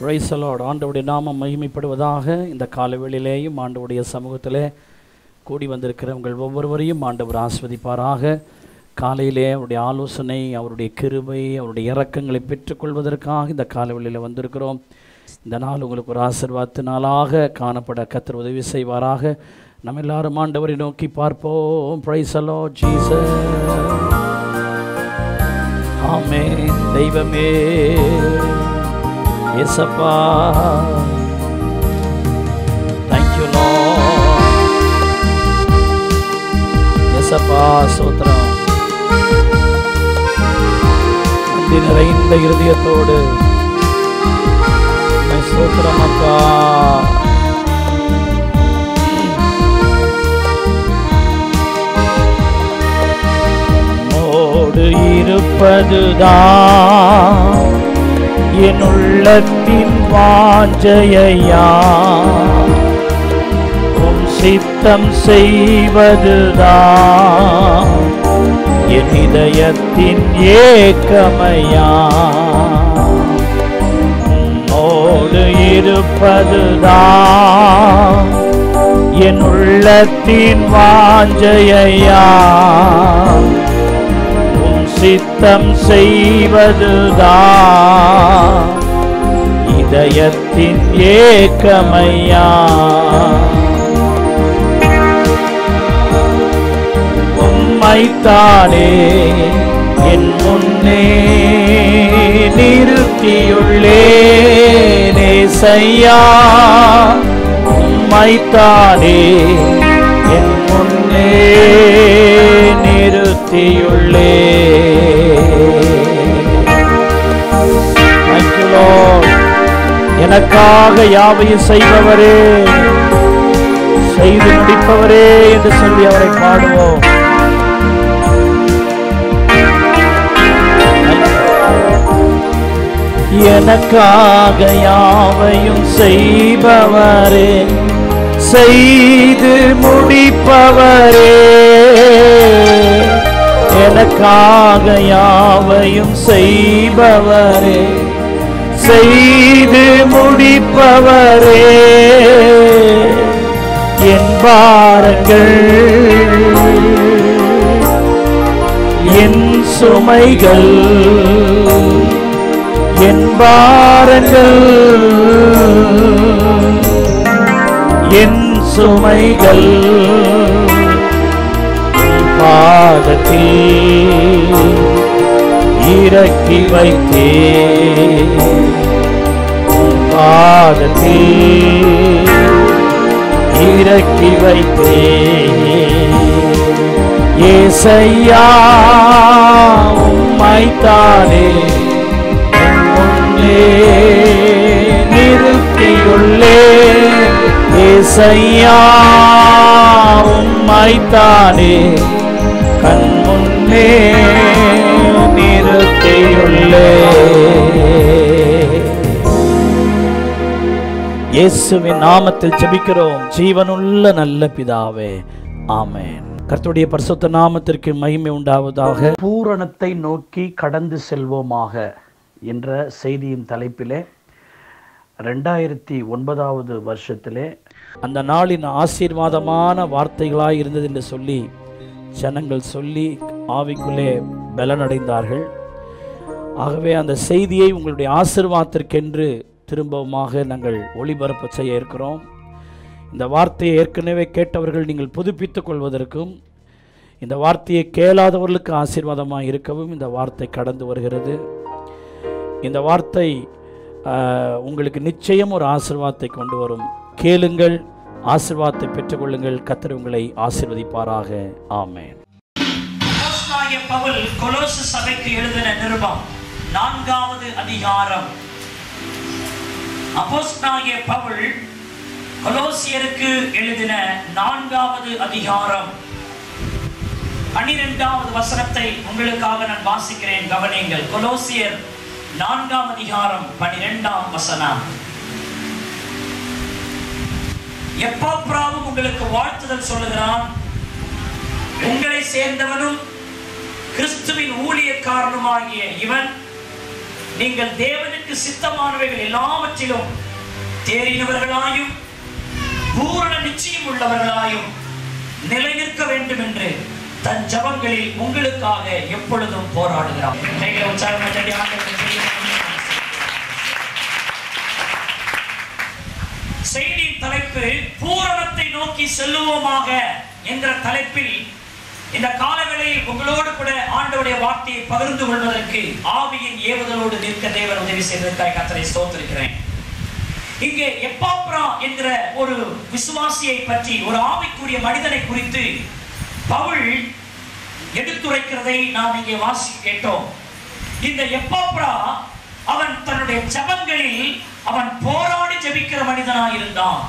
ரைசலோடு ஆண்டவுடைய நாமம் மகிமைப்படுவதாக இந்த காலவெளியிலேயும் ஆண்டவுடைய சமூகத்திலே கூடி வந்திருக்கிற உங்கள் ஒவ்வொருவரையும் ஆண்டவர் ஆஸ்வதிப்பாராக காலையிலே அவருடைய ஆலோசனை அவருடைய கிருபை அவருடைய இரக்கங்களை பெற்றுக்கொள்வதற்காக இந்த காலவெளியில் வந்திருக்கிறோம் இந்த நாள் உங்களுக்கு ஒரு ஆசிர்வாத நாளாக காணப்பட கத்தர் உதவி செய்வாராக நம்ம எல்லாரும் ஆண்டவரை நோக்கி பார்ப்போம் பிரைசலோ ஜீசஸ் ஆமே தெய்வமே ஏசப்பா தேங்க்யூ லோ ஏசப்பா சோத்ரம் நன்றி நிறைந்த இருதயத்தோடு உம்மை ஸ்தோத்திரம் அப்பா உம்மோடு இருப்பதுதான் என் உள்ளத்தின் வாஞ்சையா உம் சித்தம் செய்வதுதான் என் இதயத்தின் ஏக்கமையா உம்மோடு இருப்பதுதான் என் உள்ளத்தின் வாஞ்சையா உம் சித்தம் செய்வதுதான் இதயத்தின் ஏக்கமையா உம்மைத்தானே என் முன்னே நிறுத்தியுள்ளேனே செய்யா உம்மைத்தானே என் முன்னே நிறுத்தியுள்ளே Thank you, Lord. எனக்காக யாவையும் செய்பவரே செய்து முடிப்பவரே என்று சொல்லி அவரை பாடுவோம் எனக்காக யாவையும் செய்பவரே செய்து முடிப்பவரே எனக்காக யாவையும் செய்பவரே செய்து முடிப்பவரே என் பாரங்கள் என் சுமைகள் என் பாரங்கள் என் சுமைகள் உன் பாதத்தில் இறக்கி வைத்தே உன் பாதத்தில் இறக்கி வைத்தே ஏசையா உம்மைத்தானே என் முன்னே நிறுத்தியுள்ளே ஏசையா உம்மைத்தானே கண் முன்னே நிறுத்தியுள்ளே இயேசுவின் நாமத்தில் ஜெபிக்கிறோம் ஜீவனுள்ள நல்ல பிதாவே ஆமென் கர்த்தருடைய பரிசுத்த நாமத்திற்கு மகிமை உண்டாவதாக பூரணத்தை நோக்கி கடந்து செல்வோமாக என்ற செய்தியின் தலைப்பிலே ரெண்டாயிரத்தி ஒன்பதாவது வருஷத்திலே அந்த நாளின் ஆசீர்வாதமான வார்த்தைகளாய் இருந்தது என்று சொல்லி ஜனங்கள் சொல்லி ஆவிக்குள்ளே பலனடைந்தார்கள் ஆகவே அந்த செய்தியை உங்களுடைய ஆசீர்வாதத்திற்கென்று திரும்பவுமாக நாங்கள் ஒளிபரப்பு செய்ய இருக்கிறோம் இந்த வார்த்தையை ஏற்கனவே கேட்டவர்கள் நீங்கள் புதுப்பித்துக் கொள்வதற்கும் இந்த வார்த்தையை கேளாதவர்களுக்கு ஆசீர்வாதமாக இருக்கவும் இந்த வார்த்தை கடந்து வருகிறது இந்த வார்த்தை ஆஹ், உங்களுக்கு நிச்சயம் ஒரு ஆசீர்வாதத்தை கொண்டு வரும் கேளுங்கள் ஆசீர்வாதத்தை பெற்றுக்கொள்ளுங்கள் கத்தர் உங்களை ஆசீர்வதிப்பாராக ஆமென் அப்போஸ்தலனாகிய பவுல் கொலோசு சபைக்கு எழுதின நிருபம் நான்காவது அதிகாரம் அப்போஸ்தலனாகிய பவுல் கொலோசியருக்கு எழுதின நான்காவது அதிகாரம் பன்னிரெண்டாவது வசனத்தை உங்களுக்காக நான் வாசிக்கிறேன் கவனியுங்கள் கொலோசியர் நான்காம் அதிகாரம் பன்னிரெண்டாம் வசனம் எப்போப்ராவும் உங்களுக்கு வாழ்த்துதல் சொல்லுகிறான் உங்களை சேர்ந்தவனும் கிறிஸ்துவின் ஊழியக்காரனுமாகிய இவன் நீங்கள் தேவனுக்கு தேவனுக்கு சித்தமானவைகள் எல்லாவற்றிலும் தேறினவர்களாயும் பூரண நிச்சயம் உள்ளவர்களாயும் நிலை நிற்க வேண்டும் என்று தன் ஜபங்களில் உங்களுக்காக எப்பொழுதும் போராடுகிறார் கைகளை உற்சாகமா தட்டி ஆண்டவரை பெரிய நன்றி செய்தியின் தலைப்பு பூரணத்தை நோக்கி செல்லுவோமாக என்ற தலைப்பில் இந்த காலவேளையில் உங்களோடு கூட ஆண்டவருடைய வார்த்தையை பகிர்ந்து கொள்வதற்கு ஆவியின் ஏவுதலோடு நிற்க தேவன் உதவி செய்ததற்காக கத்தரை ஸ்தோத்திருக்கிறேன் இங்கே எப்பாப்ரா என்கிற ஒரு விசுவாசியை பற்றி ஒரு ஆவிக்குரிய மனிதனை குறித்து பவுல் எடுத்துரைக்கிறதை நாம் இங்கே வாசி கேட்டோம் இந்த எப்பாப்ரா அவன் தன்னுடைய ஜபங்களில் அவன் போராடி ஜெபிக்கிற மனிதனாய் இருந்தான்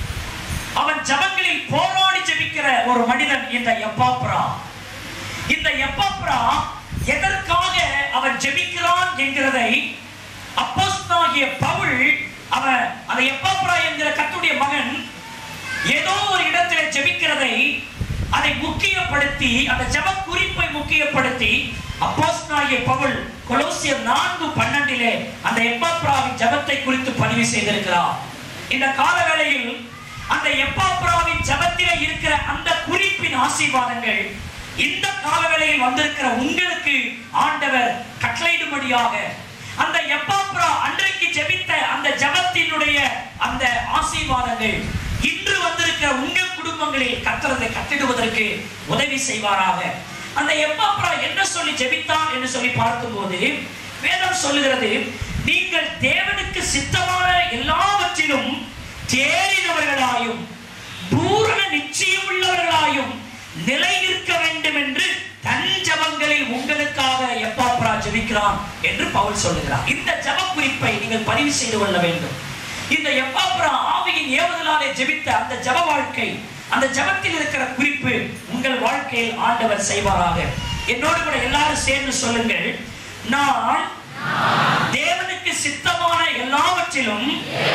அவன் ஜபங்களில் போராடி ஜெபிக்கிற ஒரு மனிதன் இந்த எப்பாப்ரா இந்த எப்பாப்ரா எதற்காக அவன் ஜெபிக்கிறான் என்கிறதை அப்போஸ்தலனாகிய பவுல் அவன் அந்த எப்பாப்ரா என்கிற கத்துடைய மகன் ஏதோ ஒரு இடத்திலே ஜெபிக்கிறதை அதை முக்கியப்படுத்தி அந்த ஜெப குறிப்பை முக்கியப்படுத்தி அப்போஸ்தலனாகிய பவுல் கொலோசியர் நான்கு பன்னெண்டிலே அந்த எப்பாப்ராவின் ஜெபத்தை குறித்து பதிவு செய்திருக்கிறார் இந்த காலவேளையில் அந்த எப்பாப்ராவின் ஜெபத்திலே இருக்கிற அந்த குறிப்பின் ஆசீர்வாதங்கள் இந்த காலவேளையில் வந்திருக்கிற உங்களுக்கு ஆண்டவர் கட்டளையிடும்படியாக அந்த எப்பாப்ரா அன்றைக்கு ஜெபித்த அந்த ஜெபத்தினுடைய அந்த ஆசீர்வாதங்கள் இன்று வந்திருக்கிற உங்க குடும்பங்களில் கத்துறதை கட்டிடுவதற்கு உதவி செய்வாராக அந்த எப்பாப்ரா என்ன சொல்லி ஜெபித்தான் என்று சொல்லி பார்க்கும்போது வேதம் சொல்லுகிறது நீங்கள் தேவனுக்கு சித்தமான எல்லாவற்றிலும் தேறினவர்களாயும் பூரண நிச்சயம் உள்ளவர்களாயும் நிலை நிற்க வேண்டும் என்று தன் ஜபங்களில் உங்களுக்காக எப்பாப்ரா ஜெபிக்கிறான் என்று பவுல் சொல்லுகிறார் இந்த ஜப குறிப்பை நீங்கள் பதிவு செய்து கொள்ள வேண்டும் இந்த எப்பாப்ரா ஆவியின் ஏவுதலாலே ஜெபித்த அந்த ஜப வாழ்க்கை அந்த ஜபத்தில் இருக்கிற குறிப்பு உங்கள் வாழ்க்கையில் ஆண்டவர் செய்வாராக என்னோடு கூட எல்லாரும் சேர்ந்து சொல்லுங்கள் நான் தேவனுக்கு சித்தமான எல்லாவற்றிலும்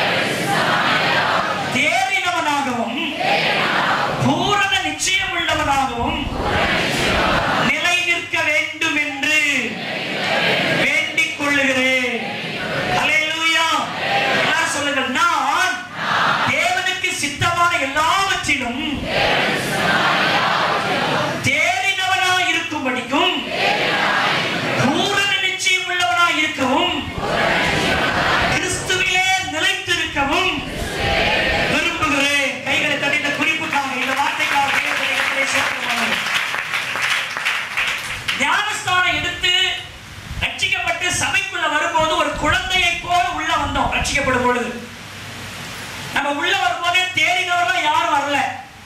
தேறினவனாகவும் பூரண நிச்சயம் உள்ளவனாகவும் நிலை நிற்க வேண்டும் என்று வேண்டிக் கொள்ளுகிறேன் அல்லேலூயா எல்லாரும் சொல்லுங்கள் நான் தேவனுக்கு சித்தமான எல்லாவற்றிலும் தேறினவனாய் இருக்கும்படிக்கும் பூரண நிச்சயம் உள்ளவனாய் இருக்கவும் கிறிஸ்துவிலே நிலைத்திருக்கவும் விரும்புகிறேன் கைகளை தட்டி இந்த குறிப்புக்காக இந்த வார்த்தைக்காக தேவனை எப்படி சேர்த்துக்கொள்ளுங்கள். ஞானஸ்தானம் எடுத்து ரட்சிக்கப்பட்டு சபைக்குள்ள வரும்போது ஒரு குழந்தையை போல உள்ள வந்தோம் ரட்சிக்கப்படும் பொழுது நம்ம உள்ள வரும்போதே தேடினவர்கள் யாரும் வரல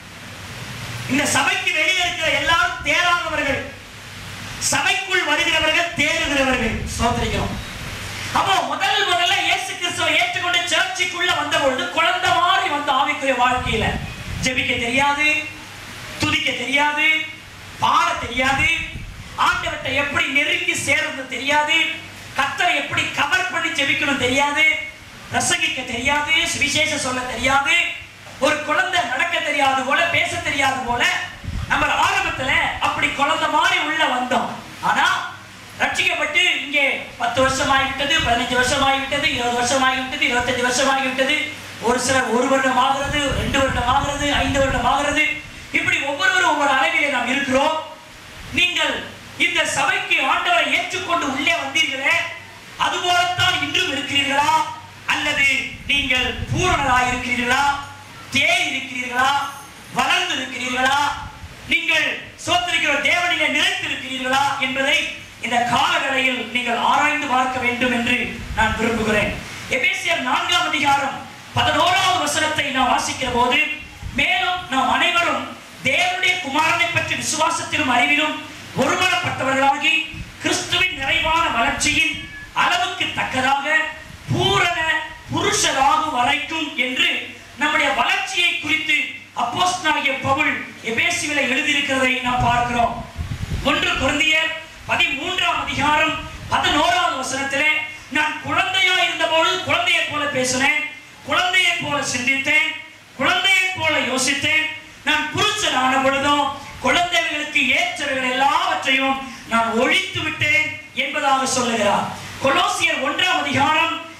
இந்த சபைக்கு வெளியே இருக்கிற எல்லாரும் தேராதவர்கள் சபைக்குள் வருகிறவர்கள் தேறுகிறவர்கள் சோதரிக்கிறோம் அப்போ முதல் முதல்ல இயேசு கிறிஸ்துவை ஏற்றுக்கொண்டு சர்ச்சுக்குள்ள வந்த பொழுது குழந்தை மாதிரி வந்த ஆவிக்குரிய வாழ்க்கையில ஜெபிக்க தெரியாது துதிக்க தெரியாது பாட தெரியாது ஆண்டவர்கிட்ட எப்படி நெருங்கி சேர்றது தெரியாது கத்தரை எப்படி கவர் பண்ணி ஜெபிக்கணும் தெரியாது பிரசங்கிக்க தெரியாது சுவிசேஷம் சொல்ல தெரியாது ஒரு குழந்தை நடக்க தெரியாது போல பேச தெரியாது போல நம்ம ஆரம்பத்துல அப்படி குழந்தை மாதிரி உள்ள வந்தோம் ஆனா ரட்சிக்கப்பட்டு இங்கே பத்து வருஷம் ஆகிவிட்டது பதினஞ்சு வருஷம் ஆகிவிட்டது இருபது வருஷம் ஆகிவிட்டது இருபத்தஞ்சு வருஷம் ஆகிவிட்டது ஒரு சிலர் ஒரு வருடம் ஆகிறது ரெண்டு வருடம் ஆகிறது ஐந்து வருடம் ஆகிறது இப்படி ஒவ்வொருவரும் ஒவ்வொரு அளவிலே நாம் இருக்கிறோம் நீங்கள் இந்த சபைக்கு ஆண்டவரை ஏற்றுக்கொண்டு உள்ளே வந்தீர்களே அதுபோலத்தான் இன்றும் இருக்கிறீர்களா அல்லது நீங்கள் பூரணராய் இருக்கிறீர்களா தேறி இருக்கிறீர்களா வளர்ந்து இருக்கிறீர்களா நீங்கள் சோத்திருக்கிற தேவனிலே நிலைத்திருக்கிறீர்களா என்பதை இந்த காலவேளையில் நீங்கள் ஆராய்ந்து பார்க்க வேண்டும் என்று நான் விரும்புகிறேன் எபேசியர் நான்காம் அதிகாரம் பதினோராவது வசனத்தை நாம் வாசிக்கிற போது மேலும் நாம் அனைவரும் தேவனுடைய குமாரனை பற்றி விசுவாசத்திலும் அறிவிலும் ஒருமனப்பட்டவர்களாகி கிறிஸ்துவின் நிறைவான வளர்ச்சியின் அளவுக்கு தக்கதாக பூரண புருஷராகும் வரைக்கும் என்று நம்முடைய வளர்ச்சியை குறித்து அப்போஸ்தலனாகிய பவுல் எபேசியில எழுதியிருக்கிறதை நாம் பார்க்கிறோம் ஒன்று குருந்தியர் பதிமூன்றாம் அதிகாரம் பதினோராவது வசனத்திலே நான் குழந்தையா இருந்தபோது குழந்தையைப் போல பேசினேன் குழந்தையைப் போல சிந்தித்தேன் குழந்தையைப் போல யோசித்தேன் நான் புருஷன் ஆன பொழுதும் குழந்தைகளுக்கு ஏற்றவைகள் எல்லாவற்றையும் நான் ஒழித்து விட்டேன் என்பதாக சொல்லுகிறார் கொலோசியர் ஒன்றாம் அதிகாரம்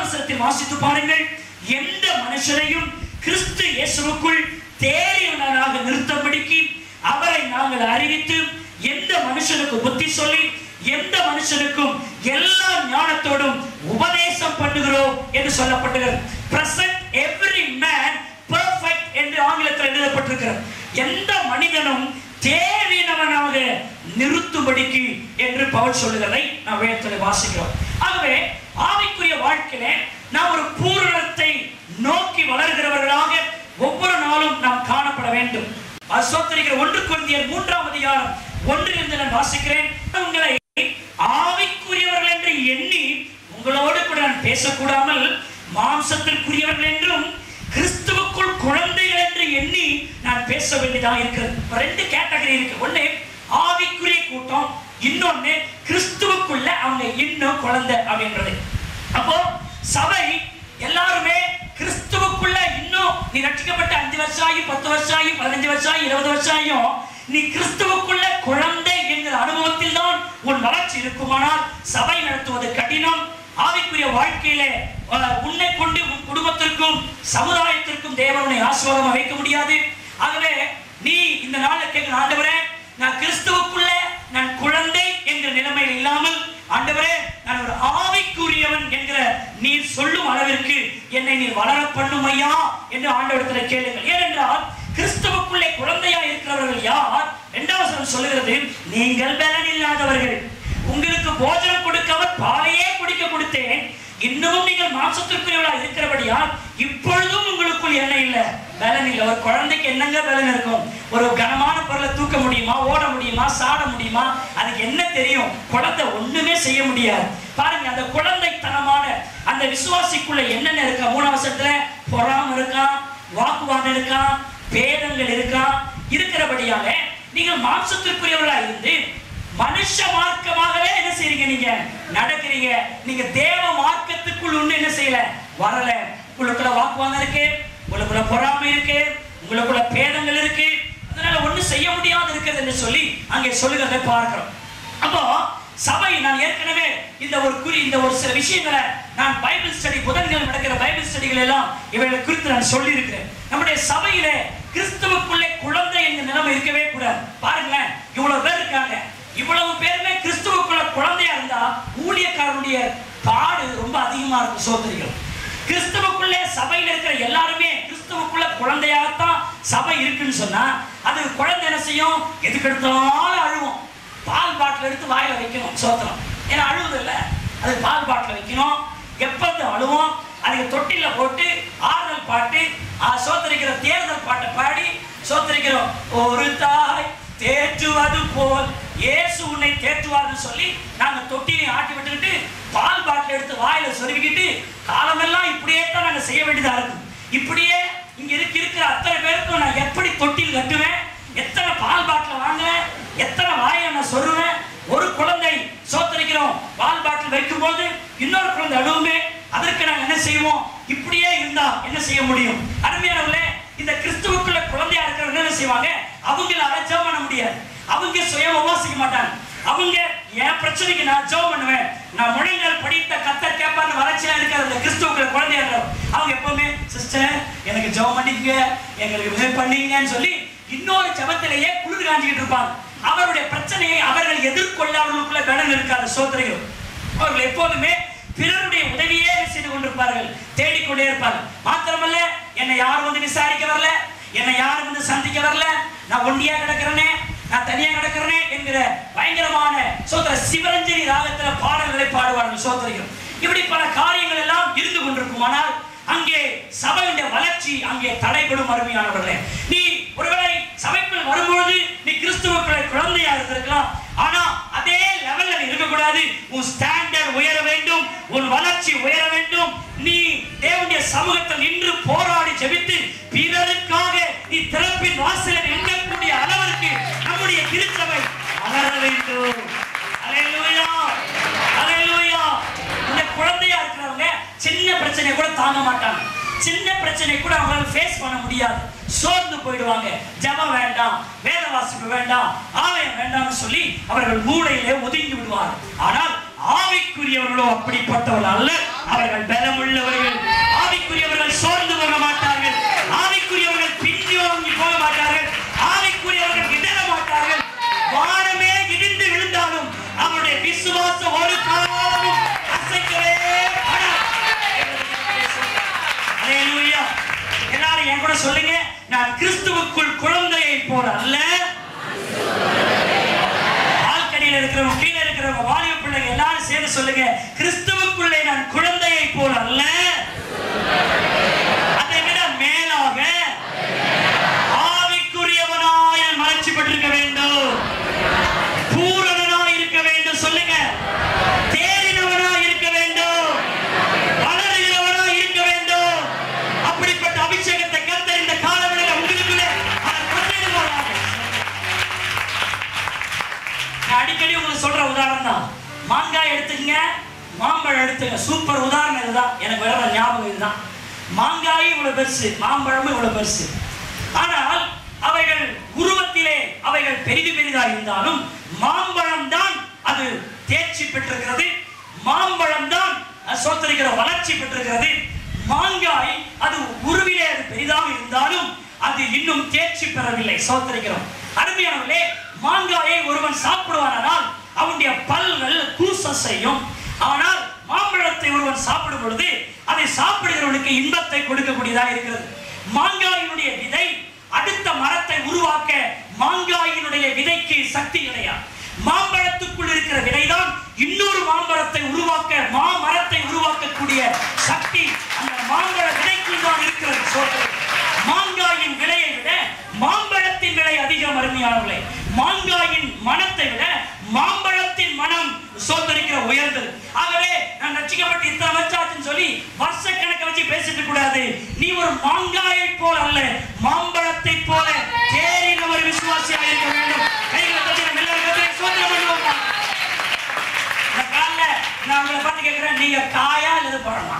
வசனத்தில் வாசித்து பாருங்கள் எந்த மனுஷரையும் கிறிஸ்து இயேசுவுக்குள் தேறியவனாக நிறுத்தபடிக்கு அவரை நாங்கள் அறிவித்து எந்த மனுஷனுக்கு புத்தி சொல்லி எந்த மனுஷனுக்கும் எல்லா ஞானத்தோடும் உபதேசம் பண்ணுகிறோம் என்று சொல்லப்பட்டுகிறது present every man perfect என்று ஆங்கிலத்தில் எழுதப்பட்டிருக்கிறது எந்த மனிதனும் தேறினவனாக நிறுத்தும்படிக்கு என்று பவுல் சொல்லுகிறதை நாம் வேதத்தில் வாசிக்கிறோம் ஆகவே ஆவிக்குரிய வாழ்க்கையிலே நாம் ஒரு பூரணத்தை நோக்கி வளர்கிறவர்களாக ஒவ்வொரு நாளும் நாம் காணப்பட வேண்டும் அசோத்தரிக்கிற ஒன்று குருந்தியர் மூன்றாம் அதிகாரம் ஒன்றிலிருந்து நான் வாசிக்கிறேன் உங்களை ஆவிக்குரியவர்கள் என்று எண்ணி உங்களோடு கூட நான் பேசக்கூடாமல் மாம்சத்திற்குரியவர்கள் என்றும் கிறிஸ்துவுக்குள் குழந்தைகள் என்று எண்ணி நான் பேச வேண்டியதாக இருக்கிறது இப்ப ரெண்டு கேட்டகரி இருக்கு ஒண்ணு ஆவிக்குரிய கூட்டம் இன்னொன்னு கிறிஸ்துவுக்குள்ள அவங்க இன்னும் குழந்தை அப்படின்றது அப்போ சபை எல்லாருமே கிறிஸ்துவுக்குள்ள இன்னும் நீ ரட்சிக்கப்பட்ட அஞ்சு வருஷம் ஆகி பத்து வருஷம் ஆகி பதினஞ்சு வருஷம் ஆகி இருபது வருஷம் ஆகியும் நீ கிறிஸ்துவுக்குள்ள குழந்தை என்கிற அனுபவத்தில் தான் உன் வளர்ச்சி இருக்குமானால் சபை நடத்துவது கடினம் ஆவிக்குரிய வாழ்க்கையிலே அஹ், உன்னை கொண்டு உன் குடும்பத்திற்கும் சமுதாயத்திற்கும் தேவனை ஆசீர்வாதமா வைக்க முடியாது ஆகவே நீ இந்த நாள்ல கேட்கிற ஆண்டவரே நான் கிறிஸ்துவுக்குள்ள நான் குழந்தை என்கிற நிலைமையில் இல்லாமல் ஆண்டவரே நான் ஒரு ஆவிக்குரியவன் என்கிற நீர் சொல்லும் அளவிற்கு என்னை நீர் வளர பண்ணும் ஐயா என்று ஆண்டவரத்தில் கேளுங்கள் ஏனென்றால் கிறிஸ்துவுக்குள்ளே குழந்தையா இருக்கிறவர்கள் யார் இரண்டாவது வசனம் சொல்லுகிறது நீங்கள் பலன் இல்லாதவர்கள் உங்களுக்கு போஜனம் கொடுக்கவர் பாலையே குடிக்க கொடுத்தேன் இன்னமும் நீங்கள் மாம்சத்திற்குரியவளா இருக்கிறபடியால் இப்பொழுதும் உங்களுக்குள் என்ன இல்லை பலன் இல்லை ஒரு குழந்தைக்கு என்னங்க பலன் இருக்கும் ஒரு கனமான பொருளை தூக்க முடியுமா ஓட முடியுமா சாட முடியுமா அதுக்கு என்ன தெரியும் குழந்தை ஒண்ணுமே செய்ய முடியாது பாருங்க அந்த குழந்தைத்தனமான அந்த விசுவாசிக்குள்ள என்னென்ன இருக்கா மூணாம் வருஷத்துல பொறாம இருக்கான் வாக்குவாதம் இருக்கான் பேதங்கள் இருக்கான் இருக்கிறபடியால நீங்கள் மாம்சத்திற்குரியவர்களா இருந்து மனுஷ மார்க்கமாகவே என்ன செய்றீங்க நீங்க நடக்கிறீங்க நீங்க தேவ மார்க்கத்துக்குள் ஒண்ணு என்ன செய்யல வரல உங்களுக்குள்ள வாக்குவாதம் இருக்கு உங்களுக்குள்ள பொறாமை இருக்கு உங்களுக்குள்ள பேதங்கள் இருக்கு அதனால ஒண்ணு செய்ய முடியாது இருக்கிறது என்று சொல்லி அங்கே சொல்லுகிறதை பார்க்கிறோம் அப்போ சபை நான் ஏற்கனவே இந்த ஒரு குறி இந்த ஒரு சில விஷயங்களை நான் பைபிள் ஸ்டடி புதன்கள் நடக்கிற பைபிள் ஸ்டடிகள் எல்லாம் இவைகளை குறித்து நான் சொல்லி இருக்கிறேன் நம்முடைய சபையிலே கிறிஸ்துவுக்குள்ளே குழந்தை என்ற நிலைமை இருக்கவே கூடாது பாருங்களேன் இவ்வளவு பேர் இருக்காங்க இவ்வளவு பேருமே கிறிஸ்துவுக்குள்ள குழந்தையா இருந்தா ஊழியக்காரனுடைய பாடு ரொம்ப அதிகமா இருக்கும் சோதரிகள் கிறிஸ்துவுக்குள்ளே சபையில இருக்கிற எல்லாருமே கிறிஸ்துவுக்குள்ள குழந்தையாகத்தான் சபை இருக்குன்னு சொன்னா அது குழந்தை என்ன செய்யும் எதுக்கு எடுத்தாலும் அழுவும் பால் பாட்டில் எடுத்து வாயில வைக்கணும் சோத்திரம் ஏன்னா அழுவுது இல்ல அது பால் பாட்டில் வைக்கணும் எப்ப வந்து அழுவோம் அதுக்கு தொட்டில போட்டு ஆறுதல் பாட்டு ஆ, சோத்தரிக்கிற தேர்தல் பாட்டை பாடி சோத்தரிக்கிறோம் ஒரு தாய் தேற்றுவது போல் இயேசு உன்னை தேற்றுவார்னு சொல்லி நாங்க தொட்டிலையும் ஆட்டி விட்டுக்கிட்டு பால் பாட்டில் எடுத்து வாயில சொருகிக்கிட்டு காலமெல்லாம் இப்படியே தான் நாங்க செய்ய வேண்டியதா இருக்கும் இப்படியே இங்க இருக்க இருக்கிற அத்தனை பேருக்கும் நான் எப்படி தொட்டில் கட்டுவேன் எத்தனை பால் பாட்டில் வாங்குவேன் எத்தனை வாயை நான் சொல்லுவேன் ஒரு குழந்தை சோத்தரிக்கிறோம் பால் பாட்டில் வைக்கும்போது இன்னொரு குழந்தை அழுவுமே அதற்கு நாங்கள் என்ன செய்வோம் இப்படியே இருந்தா என்ன செய்ய முடியும் அருமையானவர்களே இந்த கிறிஸ்துவுக்குள்ள குழந்தையா இருக்கிறவங்க என்ன செய்வாங்க அவங்களால ஜெபம் பண்ண முடியாது அவங்க சுயம் உபாசிக்க மாட்டாங்க அவங்க என் பிரச்சனைக்கு நான் ஜெபம் பண்ணுவேன் நான் முழங்கால் படித்த கத்தர் கேட்பார்னு வளர்ச்சியா இருக்கிற அந்த கிறிஸ்துவுக்குள்ள குழந்தையா இருக்கிறோம் அவங்க எப்பவுமே சிஸ்டர் எனக்கு ஜெபம் பண்ணிக்கங்க எங்களுக்கு உதவி பண்ணீங்கன்னு சொல்லி இன்னொரு ஜபத்திலேயே குளிர் காஞ்சிக்கிட்டு இருப்பாங்க அவருடைய பிரச்சனையை அவர்கள் எதிர்கொள்ள அவர்களுக்குள்ள பலன் இருக்காது சோதனைகள் அவர்கள் எப்போதுமே பிறருடைய உதவியே செய்து கொண்டிருப்பார்கள் தேடிக்கொண்டே இருப்பார்கள் மாத்திரமல்ல என்னை யாரும் வந்து விசாரிக்க வரல என்னை யாரும் வந்து சந்திக்க வரல நான் ஒண்டியா கிடக்கிறேனே நான் தனியா கிடக்கிறேனே என்கிற பயங்கரமான சோத்திர சிவரஞ்சனி ராகத்துல பாடல்களை பாடுவார்கள் சோதரிகள் இப்படி பல காரியங்கள் எல்லாம் இருந்து கொண்டிருக்குமானால் அங்கே சபையுடைய வளர்ச்சி அங்கே தடைபடும் அருமையானவர்களே நீ ஒருவேளை சபைக்குள் வரும்பொழுது நீ கிறிஸ்துவுக்குள்ள குழந்தையா இருந்திருக்கலாம் ஆனா அதே லெவல்ல நீ இருக்கக்கூடாது உன் ஸ்டாண்டர்ட் உயர வேண்டும் உன் வளர்ச்சி உயர வேண்டும் நீ தேவனுடைய சமூகத்தில் நின்று போராடி ஜெபித்து பிறருக்காக நீ திறப்பின் வாசலில் எண்ணக்கூடிய அளவிற்கு நம்முடைய திருச்சபை வளர வேண்டும் அல்லேலூயா அல்லேலூயா இந்த குழந்தையா இருக்கிறவங்க சின்ன பிரச்சனை கூட தாங்க மாட்டாங்க சின்ன பிரச்சனை கூட அவங்களால ஃபேஸ் பண்ண முடியாது சோர்ந்து போயிடுவாங்க ஜெபம் வேண்டாம் வேத வாசிப்பு வேண்டாம் ஆலயம் வேண்டாம்னு சொல்லி அவர்கள் மூளையிலே ஒதுங்கி விடுவார் ஆனால் ஆவிக்குரியவர்களோ அப்படிப்பட்டவர்கள் அல்ல அவர்கள் பலமுள்ளவர்கள் ஆவிக்குரியவர்கள் சோர்ந்து போக மாட்டார்கள் ஆவிக்குரியவர்கள் பின்யோங்கி போக மாட்டார்கள் ஆவிக்குரியவர்கள் இடர மாட்டார்கள் வானமே இடிந்து விழுந்தாலும் அவருடைய விசுவாசம் ஒரு காலமும் அசைக்கவே படாது. அல்லேலூயா. எல்லாரும் என் கூட சொல்லுங்க நான் கிறிஸ்துவுக்குள் குழந்தையை போல அல்ல பால்கனியில் இருக்கிறவங்க கீழே இருக்கிறவங்க வாலிப பிள்ளைங்க எல்லாரும் சேர்ந்து சொல்லுங்க கிறிஸ்துவுக்குள்ளே நான் குழந்தையை போல அல்ல அதை விட மேலாக ஆவிக்குரியவனாய் நான் மலர்ச்சிப்பட்டிருக்க வேண்டும் பூரணனாய் இருக்க வேண்டும் சொல்லுங்க தேறினவனாய் இருக்க வேண்டும் வளருகிறவனாய் இருக்க வேண்டும் அப்படிப்பட்ட அபிஷேகத்தை கர்த்தர் இந்த காலவெளியில் உங்களுக்குள்ளே அவர் கொண்டிருப்பாராக. நான் அடிக்கடி உங்களுக்கு சொல்ற உதாரணம் தான் மாங்காய் எடுத்துக்கங்க மாம்பழம் எடுத்துங்க சூப்பர் உதாரணம் இதுதான் எனக்கு வர ஞாபகம் இதுதான் மாங்காய் இவ்வளவு பெருசு மாம்பழமும் இவ்வளவு பெருசு ஆனால் அவைகள் உருவத்திலே அவைகள் பெரிது பெரிதா இருந்தாலும் மாம்பழம் தான் அது தேர்ச்சி பெற்றிருக்கிறது மாம்பழம் தான் சோத்தரிக்கிற வளர்ச்சி பெற்றிருக்கிறது மாங்காய் அது உருவிலே அது பெரிதாக இருந்தாலும் அது இன்னும் தேர்ச்சி பெறவில்லை சோத்தரிக்கிறோம் அருமையானவர்களே மாங்காயை ஒருவன் சாப்பிடுவானால் அவனுடைய பல்கள் கூச செய்யும் ஆனால் மாம்பழத்தை ஒருவன் சாப்பிடும் பொழுது அதை சாப்பிடுகிறவனுக்கு இன்பத்தை கொடுக்கக்கூடியதாக இருக்கிறது மாங்காயினுடைய விதை அடுத்த மரத்தை உருவாக்க மாங்காயினுடைய விதைக்கு சக்தி கிடையாது மாம்பழத்துக்குள் இருக்கிற விதைதான் இன்னொரு மாம்பழத்தை உருவாக்க மாமரத்தை உருவாக்கக்கூடிய சக்தி அந்த மாம்பழ விதைக்குள் தான் இருக்கிறது சோதனை மாங்காயின் விலையை விட மாம்பழத்தின் விலை அதிகம் அருமையானவர்களே மாங்காயின் மனத்தை விட மாம்பழத்தின் மனம் சோதரிக்கிற உயர்ந்தது ஆகவே நான் ரட்சிக்கப்பட்டு இத்தனை வச்சாச்சுன்னு சொல்லி வருஷ கணக்க வச்சு பேசிட்டு கூடாது நீ ஒரு மாங்காயை போல அல்ல மாம்பழத்தை போல தேறின ஒரு விசுவாசியாக இருக்க வேண்டும் கைகளை தட்டி நம்ம எல்லாரும் கர்த்தரை ஸ்தோத்திரம் பண்ணுவோமா இந்த காலைல நான் உங்களை பார்த்து கேட்கிறேன் நீங்க காயா அல்லது பழமா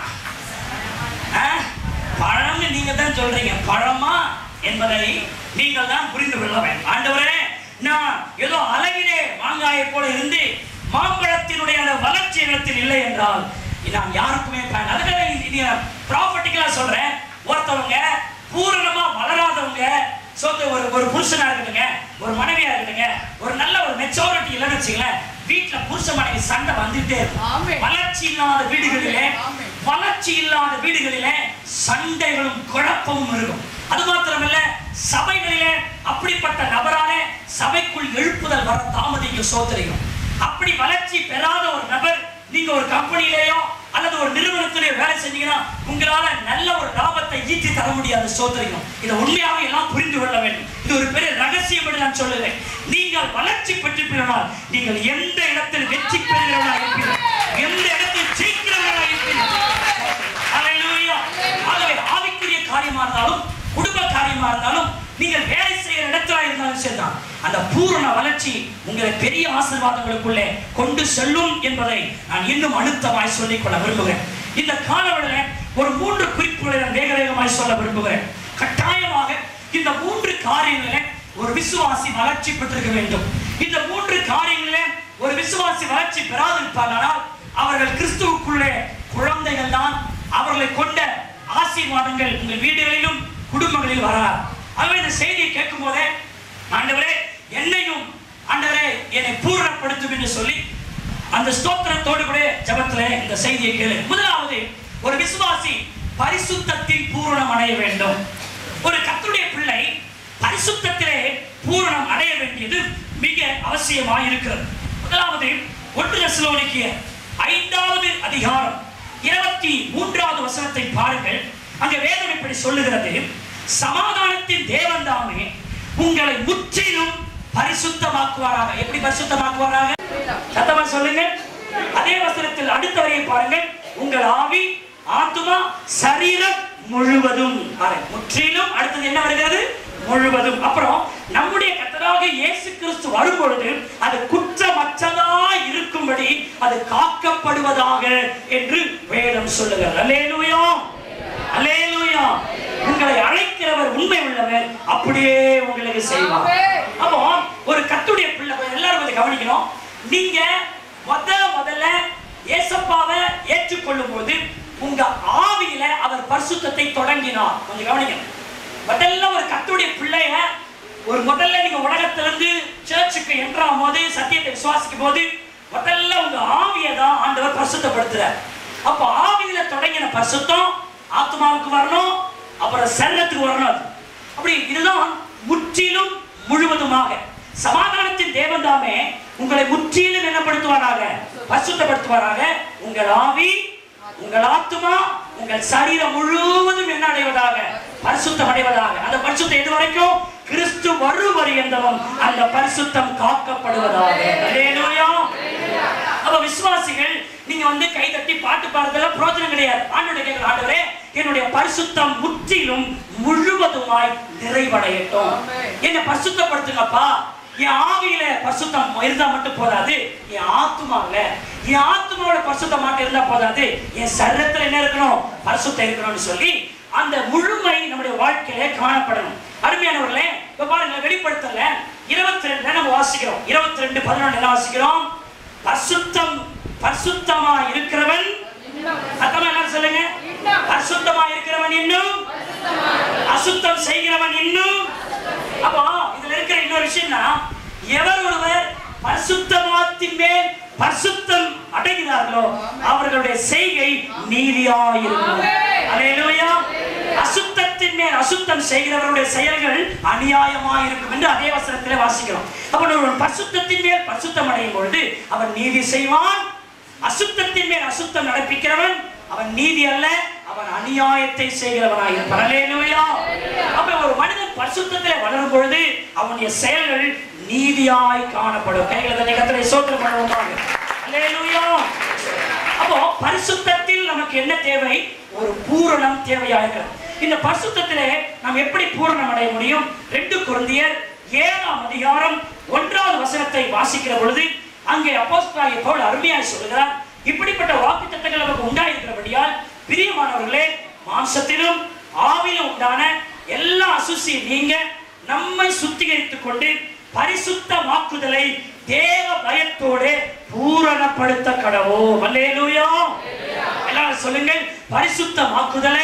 ஆ? பழம்னு நீங்க தான் சொல்றீங்க பழமா என்பதை நீங்கள் தான் புரிந்து கொள்ள வேண்டும் ஆண்டவரே நான் ஏதோ அளவிலே மாங்காயை போல இருந்து மாம்பழத்தினுடைய அந்த வளர்ச்சி இடத்தில் இல்லை என்றால் நான் யாருக்குமே பயன் அதுக்காக ப்ராப்பர்ட்டிக்கலா சொல்றேன் ஒருத்தவங்க பூரணமா வளராதவங்க சொந்த ஒரு ஒரு புருஷனா இருக்கட்டுங்க ஒரு மனைவியா இருக்கட்டுங்க ஒரு நல்ல ஒரு மெச்சோரிட்டி இல்லைன்னு வச்சுங்களேன் வீட்டுல புருஷ மனைவி சண்டை வந்துட்டே இருக்கும் ஆமென். வளர்ச்சி இல்லாத வீடுகளிலே ஆமென். வளர்ச்சி இல்லாத வீடுகளிலே சண்டைகளும் குழப்பமும் இருக்கும் அது மாத்திரமல்ல சபைகளிலே அப்படிப்பட்ட நபராலே சபைக்குள் எழுப்புதல் வர தாமதிக்க சோதரிக்கும் அப்படி வளர்ச்சி பெறாத ஒரு நபர் நீங்க ஒரு கம்பெனிலேயோ அல்லது ஒரு நிறுவனத்திலேயோ வேலை செஞ்சீங்கன்னா உங்களால நல்ல ஒரு லாபத்தை ஈட்டி தர முடியாது சோதரிக்கும் இதை உண்மையாக எல்லாம் புரிந்து கொள்ள வேண்டும் இது ஒரு பெரிய ரகசியம் என்று நான் சொல்லுவேன் நீங்கள் வளர்ச்சி பெற்றிருப்பீர்கள் நீங்கள் எந்த இடத்தில் வெற்றி பெறுகிறவர்களாக இருப்பீர்கள் எந்த இடத்தில் ஜெயிக்கிறவர்களாக இருப்பீர்கள் ஹalleluya ஆகவே ஆவிக்குரிய காரியமா இருந்தாலும் குடும்ப காரியமா இருந்தாலும் நீங்கள் வேலை செய்கிற இடத்துல இருந்தாலும் சரிதான் அந்த பூரண வளர்ச்சி உங்களை பெரிய ஆசீர்வாதங்களுக்குள்ளே கொண்டு செல்லும் என்பதை நான் இன்னும் அழுத்தமாய் சொல்லிக் கொள்ள விரும்புகிறேன் இந்த காலவெளியில ஒரு மூன்று குறிப்புகளை நான் வேக வேகமாய் சொல்ல விரும்புகிறேன் கட்டாயமாக இந்த மூன்று காரியங்களிலே ஒரு விசுவாசி வளர்ச்சி பெற்றிருக்க வேண்டும் இந்த மூன்று காரியங்களிலே ஒரு விசுவாசி வளர்ச்சி பெறாதிருப்பானால் அவர்கள் கிறிஸ்துவுக்குள்ளே குழந்தைகள் தான் அவர்களை கொண்ட ஆசீர்வாதங்கள் உங்கள் வீடுகளிலும் குடும்பங்களில் வராது ஆகவே இந்த செய்தியை கேட்கும் போதே ஆண்டவரே என்னையும் ஆண்டவரே என்னை பூரணப்படுத்தும் என்று சொல்லி அந்த ஸ்தோத்திரத்தோடு கூட ஜபத்திலே இந்த செய்தியை கேளு முதலாவது ஒரு விசுவாசி பரிசுத்தத்தில் பூரணம் அடைய வேண்டும் ஒரு கர்த்தருடைய பிள்ளை பரிசுத்தத்திலே பூரணம் அடைய வேண்டியது மிக அவசியமாக இருக்கிறது முதலாவது ஒன்று தெசலோனிக்கிய ஐந்தாவது அதிகாரம் இருபத்தி மூன்றாவது வசனத்தை பாருங்கள் அங்க வேதம் இப்படி சொல்லுகிறது சமாதானத்தின் தேவன் தாமே உங்களை முற்றிலும் பரிசுத்தமாக்குவாராக எப்படி பரிசுத்தமாக்குவாராக சத்தமா சொல்லுங்க அதே வசனத்தில் அடுத்த வரியை பாருங்கள் உங்கள் ஆவி ஆத்துமா சரீரம் முழுவதும் பாருங்க, முற்றிலும் அடுத்தது என்ன வருகிறது முழுவதும் அப்புறம் நம்முடைய கத்தராக இயேசு கிறிஸ்து வரும்பொழுது அது குற்றமற்றதா இருக்கும்படி அது காக்கப்படுவதாக என்று வேதம் சொல்லுகிறது அல்லேலூயா அல்லேலூயா உங்களை அழைக்கிறவர் உண்மை உள்ளவர் அப்படியே உங்களுக்கு செய்வார் அப்போ ஒரு கத்துடைய பிள்ளை கொஞ்சம் எல்லாரும் கொஞ்சம் கவனிக்கணும் நீங்க முத முதல்ல ஏசப்பாவை ஏற்றுக்கொள்ளும் போது உங்க ஆவியில அவர் பரிசுத்தத்தை தொடங்கினார் கொஞ்சம் கவனிங்க முதல்ல ஒரு கத்துடைய பிள்ளைய ஒரு முதல்ல நீங்க உலகத்திலிருந்து சர்ச்சுக்கு என்ட்ராகும் போது சத்தியத்தை விசுவாசிக்கும் போது முதல்ல உங்க ஆவியை தான் ஆண்டவர் பரிசுத்தப்படுத்துறார் அப்ப ஆவியில தொடங்கின பரிசுத்தம் ஆத்மாவுக்கு வரணும் அப்புறம் சரீரத்துக்கு வரணும் அது. அப்படி இதுதான் முற்றிலும் முழுவதுமாக சமாதானத்தின் தேவன் தாமே உங்களை முற்றிலும் என்னப்படுத்துவாராக பரிசுத்தப்படுத்துவாராக உங்கள் ஆவி உங்கள் ஆத்மா உங்கள் சரீரம் முழுவதும் என்ன அடைவதாக பரிசுத்தம் அடைவதாக அந்த பரிசுத்தம் எது வரைக்கும் கிறிஸ்து வரும் பரியந்தமும் அந்த பரிசுத்தம் காக்கப்படுவதாக அல்லேலூயா அப்ப விசுவாசிகள் நீங்க வந்து கை தட்டி பாட்டு பாடுறதுல பிரோஜனம் கிடையாது ஆண்டோட கேட்கிற ஆண்டவரே என்னுடைய பரிசுத்தம் முற்றிலும் முழுவதுமாய் நிறைவடையட்டும் என்னை பரிசுத்தப்படுத்துங்கப்பா என் ஆவியில பரிசுத்தம் இருந்தா மட்டும் போதாது என் ஆத்மாவில என் ஆத்மாவோட பரிசுத்தம் மட்டும் இருந்தா போதாது என் சரீரத்துல என்ன இருக்கணும் பரிசுத்தம் இருக்கணும்னு சொல்லி அந்த முழுமை நம்முடைய வாழ்க்கையில காணப்படணும் அருமையானவர்களே இப்ப பாருங்க வெளிப்படுத்தல இருபத்தி ரெண்டு நம்ம வாசிக்கிறோம் இருபத்தி ரெண்டு பதினொன்று என்ன வாசிக்கிறோம் பரிசுத்தம் பரிசுத்தமா இருக்கிறவன் சத்தமா எல்லாரும் சொல்லுங்க பரிசுத்தமா இருக்கிறவன் இன்னும் அசுத்தம் செய்கிறவன் இன்னும் அப்போ இதுல இருக்கிற இன்னொரு விஷயம்னா எவர் ஒருவர் பரிசுத்தமாத்தின் மேல் பரிசுத்தம் அடைகிறார்களோ அவர்களுடைய செய்கை நீதியாயிருக்கும் அல்லேலூயா அசுத்தத்தின் மேல் அசுத்தம் செய்கிறவருடைய செயல்கள் அநியாயமாயிருக்கும் என்று அதே வசனத்திலே வாசிக்கிறோம் அப்ப ஒருவன் பரிசுத்தத்தின் மேல் பரிசுத்தம் அடையும் பொழுது அவன் நீதி செய்வான் அசுத்தத்தின் மேல் அசுத்தம் நடப்பிக்கிறவன் அவன் நீதி அல்ல அவன் அநியாயத்தை செய்கிறவனாய் இருப்பான் அல்லேலூயா அப்ப ஒரு மனிதன் பரிசுத்தத்திலே வளரும் பொழுது அவனுடைய செயல்கள் நீதியாய் காணப்படும் கைகளை தன்னை கத்தரை சோத்திரம் பண்ணுவோமாக அல்லேலூயா அப்போ பரிசுத்தத்தில் நமக்கு என்ன தேவை ஒரு பூரணம் தேவையாகிறது இந்த பரிசுத்தத்திலே நாம் எப்படி பூரணம் அடைய முடியும் ரெண்டு குருந்தியர் ஏழாம் அதிகாரம் ஒன்றாவது வசனத்தை வாசிக்கிற பொழுது அங்கே அப்போஸ்தலனாகிய பவுல் அருமையாய் சொல்கிறார் இப்படிப்பட்ட வாக்குத்தத்தங்கள் நமக்கு உண்டாயிருக்கிறபடியால் பிரியமானவர்களே மாம்சத்திலும் ஆவிலும் உண்டான எல்லா அசுசி நீங்க நம்மை சுத்திகரித்துக் கொண்டு பரிசுத்தமாக்குதலை தேவ பயத்தோடு பூரணப்படுத்த கடவோ அல்லேலூயா எல்லாரும் சொல்லுங்கள் பரிசுத்தமாக்குதலை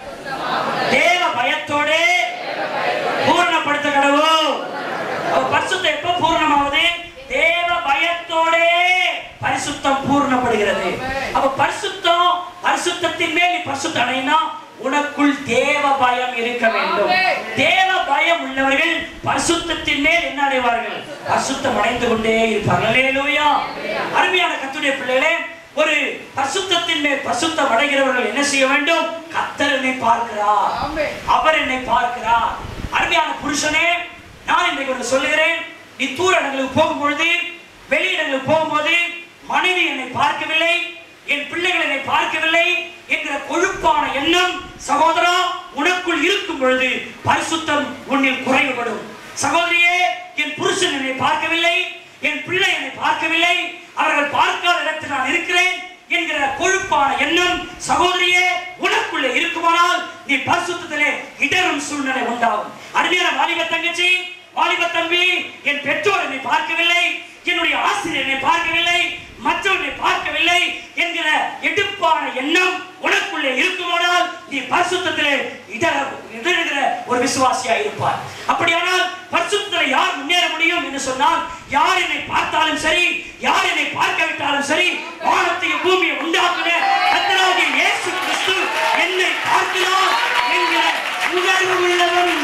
தேவ பயத்தோடு பூரணப்படுத்த கடவோ அப்ப பரிசுத்தம் எப்ப பூரணமாவது தேவ பயத்தோடே பரிசுத்தம் பூர்ணப்படுகிறது அப்ப பரிசுத்தம் பரிசுத்தத்தின் மேல் நீ பரிசுத்தம் அடையினா உனக்குள் தேவ பயம் இருக்க வேண்டும் தேவ பயம் உள்ளவர்கள் பரிசுத்தத்தின் மேல் என்ன அடைவார்கள் பரிசுத்தம் அடைந்து கொண்டே இருப்பார்கள் அல்லேலூயா அருமையான கத்துடைய பிள்ளைகளே ஒரு பரிசுத்தத்தின் மேல் பரிசுத்தம் அடைகிறவர்கள் என்ன செய்ய வேண்டும் கத்தர் என்னை பார்க்கிறார் அவர் என்னை பார்க்கிறார் அருமையான புருஷனே நான் இன்றைக்கு ஒன்று சொல்லுகிறேன் நீ தூர இடங்களுக்கு போகும்பொழுது வெளியிடங்களுக்கு போகும்போது மனைவி என்னை பார்க்கவில்லை என் பிள்ளைகள் என்னை பார்க்கவில்லை என்கிற கொழுப்பான எண்ணம் சகோதரா உனக்குள் இருக்கும் பொழுது பரிசுத்தம் உன்னில் குறைவுபடும் சகோதரியே என் புருஷன் என்னை பார்க்கவில்லை என் பிள்ளை என்னை பார்க்கவில்லை அவர்கள் பார்க்காத இடத்தில் நான் இருக்கிறேன் என்கிற கொழுப்பான எண்ணம் சகோதரியே உனக்குள்ளே இருக்குமானால் நீ பரிசுத்தத்திலே இடரும் சூழ்நிலை உண்டாகும் அருமையான வாலிப தங்கச்சி வாலிப தம்பி என் பெற்றோர் என்னை பார்க்கவில்லை என்னுடைய ஆசிரியர் என்னை பார்க்கவில்லை மற்றவர்களை பார்க்கவில்லை என்கிற எடுப்பான எண்ணம் உனக்குள்ளே இருக்குமானால் நீ பரிசுத்தத்திலே இடர இடறுகிற ஒரு விசுவாசியா இருப்பார் அப்படியானால் பரிசுத்தத்தில் யார் முன்னேற முடியும் என்று சொன்னால் யார் என்னை பார்த்தாலும் சரி யார் என்னை பார்க்காவிட்டாலும் சரி வானத்தையும் பூமியை உண்டாக்குன கர்த்தராகிய இயேசு கிறிஸ்து என்னை பார்க்கிறார் என்கிற உணர்வு உள்ளவன்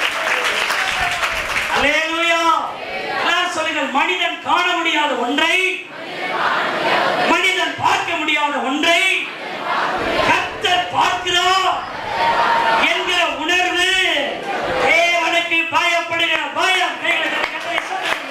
அல்லேலூயா எல்லாரும் சொல்லுங்கள் மனிதன் காண முடியாத ஒன்றை மனிதன் பார்க்க முடியாத ஒன்றை கர்த்தர் பார்க்கிறார் என்கிற உணர்வு தேவனுக்கு பயப்படுகிற பயம் கைகளை தட்டி கர்த்தரை சொல்லுங்கள்.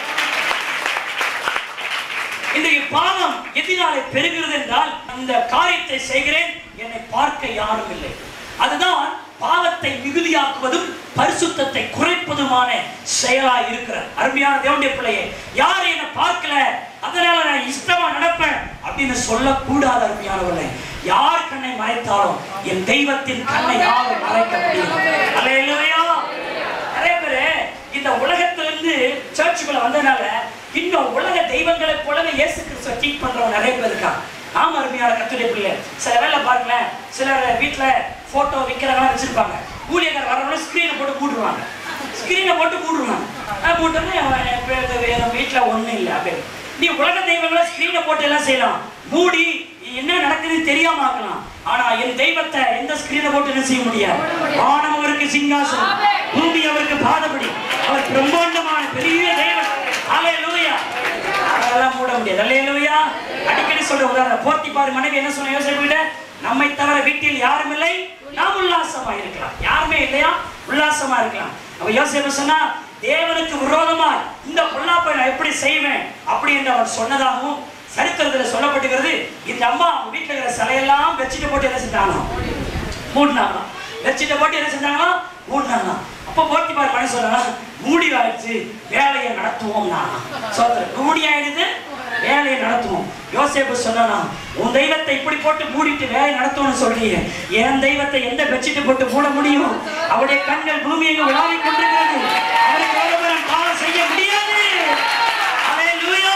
இன்றைக்கு பாவம் எதினாலே பெருகிறது என்றால் அந்த காரியத்தை செய்கிறேன் என்னை பார்க்க யாரும் இல்லை அதுதான் பாவத்தை மிகுதியாக்குவதும் பரிசுத்தத்தை குறைப்பதுமான செயலா இருக்கிறார் அருமையான தேவனுடைய பிள்ளையே யாரும் என்னை பார்க்கல அதனால நான் இஷ்டமா நடப்பேன் அப்படின்னு சொல்லக்கூடாது அருமையானவர்களே யார் கண்ணை மறைத்தாலும் என் தெய்வத்தின் கண்ணை யாரும் மறைக்க முடியும் அல்லேலூயா நிறைய பேரு இந்த உலகத்திலிருந்து சர்ச்சுக்குள்ள வந்ததுனால இன்னும் உலக தெய்வங்களை போலவே இயேசு கிறிஸ்துவ ட்ரீட் பண்றவங்க நிறைய பேர் இருக்காங்க ஆமா அருமையான கத்துடைய பிள்ளை சில வேலை பாருங்களேன் சிலர் வீட்டுல போட்டோ விற்கிறவங்க வச்சிருப்பாங்க ஊழியக்காரர் வரவங்க ஸ்கிரீனை போட்டு கூட்டுருவாங்க ஸ்கிரீனை போட்டு கூட்டுருவாங்க நான் போட்டோன்னே என் வீட்டுல ஒண்ணும் இல்லை அப்படின்னு நீ உலக தெய்வங்களை ஸ்கிரீனை போட்டு எல்லாம் செய்யலாம் மூடி என்ன நடக்குதுன்னு தெரியாம ஆக்கலாம் ஆனா என் தெய்வத்தை எந்த ஸ்கிரீனை போட்டு என்ன செய்ய முடியாது வானம் அவருக்கு சிங்காசனம் பூமி அவருக்கு பாதபடி அவர் பிரம்மாண்டமான பெரிய தெய்வம் அல்லேலூயா அதெல்லாம் மூட முடியாது அல்லேலூயா அடிக்கடி சொல்ற உதாரணம் போட்டி பாரு மனைவி என்ன சொன்ன யோசனை விட நம்மை தவிர வீட்டில் யாரும் இல்லை நாம் உல்லாசமா இருக்கலாம் யாருமே இல்லையா உல்லாசமா இருக்கலாம் அவ யோசனை சொன்னா தேவனுக்கு விரோதமா இந்த பொல்லாப்பை நான் எப்படி செய்வேன் அப்படி என்று அவர் சொன்னதாகவும் சரித்திரத்தில் சொல்லப்பட்டிருக்கிறது இந்த அம்மா அவங்க வீட்டில் இருக்கிற சிலையெல்லாம் வச்சுட்டு போட்டு என்ன செஞ்சாங்க மூடினாங்களாம் வச்சுட்டு போட்டு என்ன செஞ்சாங்களாம் மூடினாங்களாம் அப்போ போட்டி பாரு மணி சொன்னா மூடி ஆயிடுச்சு வேலையை நடத்துவோம் நான் சோதரர் மூடி ஆயிடுது வேலையை நடத்துவோம் யோசேப்பு சொன்னா உன் தெய்வத்தை இப்படி போட்டு மூடிட்டு வேலை நடத்துவோம்னு சொல்றீங்க என் தெய்வத்தை எந்த பெட்ஷீட்டை போட்டு மூட முடியும் அவருடைய கண்கள் பூமியை உலாவிக் கொண்டிருக்கிறது அவருக்கு ஒருவரும் பாவம் செய்ய முடியாது அல்லேலூயா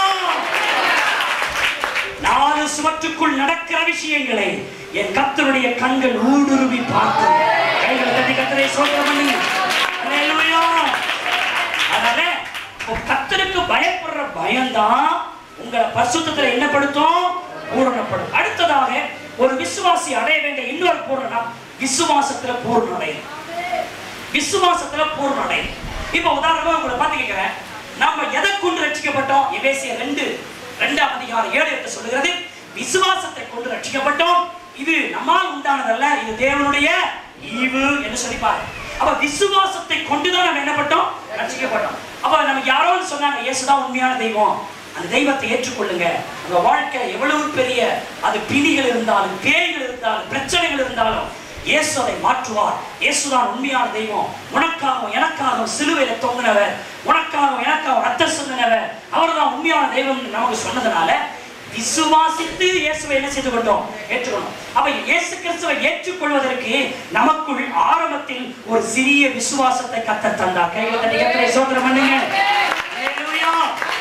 நாலு சுவற்றுக்குள் நடக்கிற விஷயங்களை என் கத்தருடைய கண்கள் ஊடுருவி பார்க்கும் கைகளை தட்டி கத்தரை சோதனை பண்ணுங்க அல்லேலூயா. அதனால இப்போ கத்தருக்கு பயப்படுற பயம்தான் உங்களை பரிசுத்தத்துல என்ன படுத்தும் பூரணப்படும் அடுத்ததாக ஒரு விசுவாசி அடைய வேண்டிய இன்னொரு பூரணம் விசுவாசத்துல பூர்ண அடையும் விசுவாசத்துல பூர்ண அடையும் இப்போ உதாரணமா உங்களை பார்த்து கேட்கிறேன் நம்ம எதை கொண்டு ரட்சிக்கப்பட்டோம் எபேசியர் ரெண்டு ரெண்டாம் அதிகாரம் ஏழு எட்டு சொல்லுகிறது விசுவாசத்தை கொண்டு ரட்சிக்கப்பட்டோம் இது நம்மால் உண்டானதல்ல இது தேவனுடைய ஈவு என்று சொல்லிப்பாரு அப்ப விசுவாசத்தை கொண்டுதான் நம்ம என்ன பட்டோம் ரட்சிக்கப்பட்டோம் அப்ப நம்ம யாரோ சொன்னாங்க இயேசுதான் உண்மையான தெய்வம் அந்த தெய்வத்தை ஏற்றுக்கொள்ளுங்க உங்க வாழ்க்கை எவ்வளவு பெரிய அது பிணிகள் இருந்தாலும் பேய்கள் இருந்தாலும் பிரச்சனைகள் இருந்தாலும் இயேசு அதை மாற்றுவார் இயேசுதான் உண்மையான தெய்வம் உனக்காகவும் எனக்காகவும் சிலுவையில தொங்கினவர் உனக்காகவும் எனக்காகவும் ரத்த சிந்தினவர் அவர்தான் உண்மையான தெய்வம் நமக்கு சொன்னதுனால விசுவாசித்து இயேசுவை என்ன செய்து கொண்டோம் ஏற்றுக்கொண்டோம் அப்ப இயேசு கிறிஸ்துவை ஏற்றுக்கொள்வதற்கு நமக்குள் ஆரம்பத்தில் ஒரு சிறிய விசுவாசத்தை கத்த தந்தார் கையில தட்டி கத்தரை சோதனை பண்ணுங்க Hallelujah.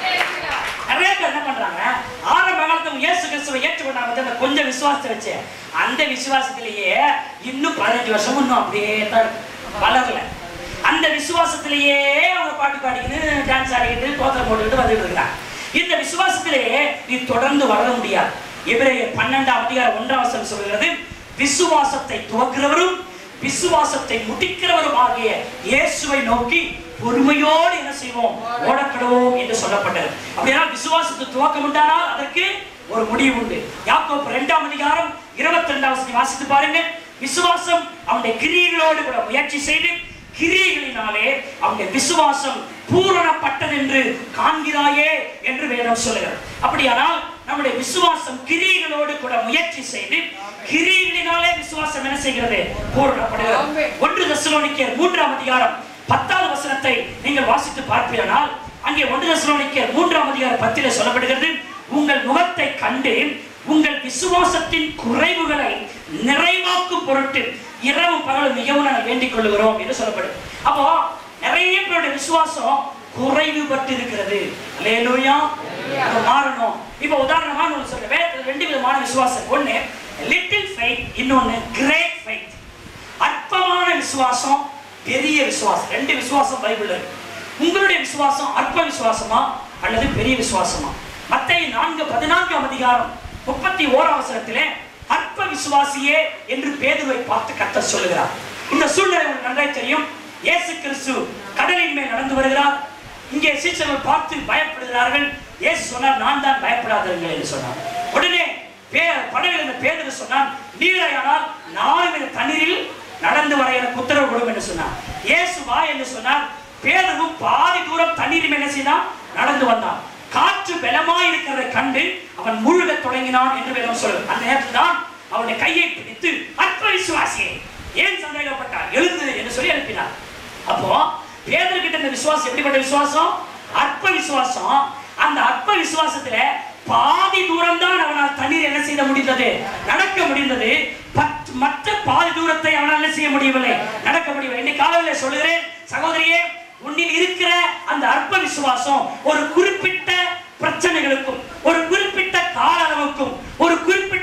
நிறைய பேர் என்ன பண்றாங்க ஆரம்ப காலத்துல இயேசு கிறிஸ்துவை ஏற்றுக்கொண்டாங்க வந்து அந்த கொஞ்சம் விசுவாசத்தை வச்சு அந்த விசுவாசத்திலேயே இன்னும் பதினஞ்சு வருஷம் இன்னும் அப்படியே தான் இருக்கு. வளரல அந்த விசுவாசத்திலேயே அவங்க பாட்டு பாடிக்கிட்டு டான்ஸ் ஆடிக்கிட்டு தோத்திரம் போட்டுக்கிட்டு வந்துட்டு இருக்கிறாங்க இந்த விசுவாசத்திலேயே நீ தொடர்ந்து வளர முடியாது எபிரேயர் பன்னெண்டாம் அதிகாரம் ஒன்றாம் வசனம் சொல்கிறது விசுவாசத்தை துவக்கிறவரும் விசுவாசத்தை முடிக்கிறவரும் ஆகிய இயேசுவை நோக்கி பொறுமையோடு என்ன செய்வோம் ஓடக்கடுவோம் என்று சொல்லப்பட்டது அப்படியா விசுவாசத்தை துவக்கம் உண்டானால் அதற்கு ஒரு முடிவு உண்டு யாக்கோப்பு இரண்டாம் அதிகாரம் இருபத்தி ரெண்டாம் வசனம் வாசித்து பாருங்க விசுவாசம் அவனுடைய கிரியைகளோடு கூட முயற்சி செய்து கிரியைகளினாலே அவனுடைய விசுவாசம் பூரணப்பட்டது என்று காண்கிறாயே என்று வேதம் சொல்லுகிறது அப்படியானால் நம்முடைய விசுவாசம் கிரியைகளோடு கூட முயற்சி செய்து கிரியைகளினாலே விசுவாசம் என்ன செய்கிறது பூரணப்படுகிறது ஒன்று தெசலோனிக்கேயர் மூன்றாம் அதிகாரம் பத்தாவது வசனத்தை நீங்கள் வாசித்து பார்ப்பீர்களால் அங்கே ஒன்று தெசலோனிக்கேயர் மூன்றாம் அதிகாரம் பத்திலே சொல்லப்படுகிறது உங்கள் முகத்தை கண்டு உங்கள் விசுவாசத்தின் குறைவுகளை நிறைவாக்கும் பொருட்டு இரவு பகலும் மிகவும் நாங்கள் வேண்டிக் கொள்கிறோம் என்று சொல்லப்படுது அப்போ நிறைய பேருடைய விசுவாசம் குறைவுபட்டு இருக்கிறது அல்லேலூயா அது மாறணும் இப்போ உதாரணமா நான் சொல்றேன் வேதத்துல ரெண்டு விதமான விசுவாசம் ஒண்ணு லிட்டில் ஃபைத் இன்னொன்னு கிரேட் ஃபைத் அற்பமான விசுவாசம் பெரிய விசுவாசம் ரெண்டு விசுவாசம் பைபிள்ல இருக்கு உங்களுடைய விசுவாசம் அற்ப விசுவாசமா அல்லது பெரிய விசுவாசமா மத்தேயு நான்கு பதினான்காம் அதிகாரம் முப்பத்தி ஓராம் வசனத்திலே அற்ப விசுவாசியே என்று பேதுருவை பார்த்து கர்த்தர் சொல்லுகிறார் இந்த சூழ்நிலை உங்களுக்கு நன்றாய் தெரியும் இயேசு கிறிஸ்து கடலின் மேல் நடந்து வருகிறார் இங்கே சீச்சர்கள் பார்த்து பயப்படுகிறார்கள் இயேசு சொன்னார் நான் தான் பயப்படாதீர்கள் என்று சொன்னார் உடனே பே படவில் இருந்த பேதர் சொன்னான் நீரையானால் நானும் இந்த தண்ணீரில் நடந்து வர எனக்கு உத்தரவு கொடும் என்று சொன்னார் இயேசு வா என்று சொன்னார் பேதரும் பாதி தூரம் தண்ணீர் என்ன செய்தான் நடந்து வந்தான் காற்று பலமாய் இருக்கிறதை கண்டு அவன் முழுக தொடங்கினான் என்று வேதம் சொல்லுது அந்த நேரத்தில் தான் அவனுடைய கையை பிடித்து அற்ப விசுவாசியே ஏன் சந்தேகப்பட்டார் எழுந்து என்று சொல்லி அனுப்பினார் அப்போ பேதர்கிட்ட இந்த விசுவாசம் எப்படிப்பட்ட விசுவாசம் அற்ப விசுவாசம் அந்த அற்ப விசுவாசத்துல பாதி தூரம் தான் அவனால் தண்ணீர் என்ன செய்ய முடிந்தது நடக்க முடிந்தது பத்- மற்ற பாதி தூரத்தை அவனால் என்ன செய்ய முடியவில்லை நடக்க முடியவில்லை இன்னைக்கு காலையில் சொல்லுகிறேன் சகோதரியே உன்னில் இருக்கிற அந்த அற்ப விசுவாசம் ஒரு குறிப்பிட்ட பிரச்சனைகளுக்கும் ஒரு குறிப்பிட்ட கால அளவுக்கும் ஒரு குறிப்பிட்ட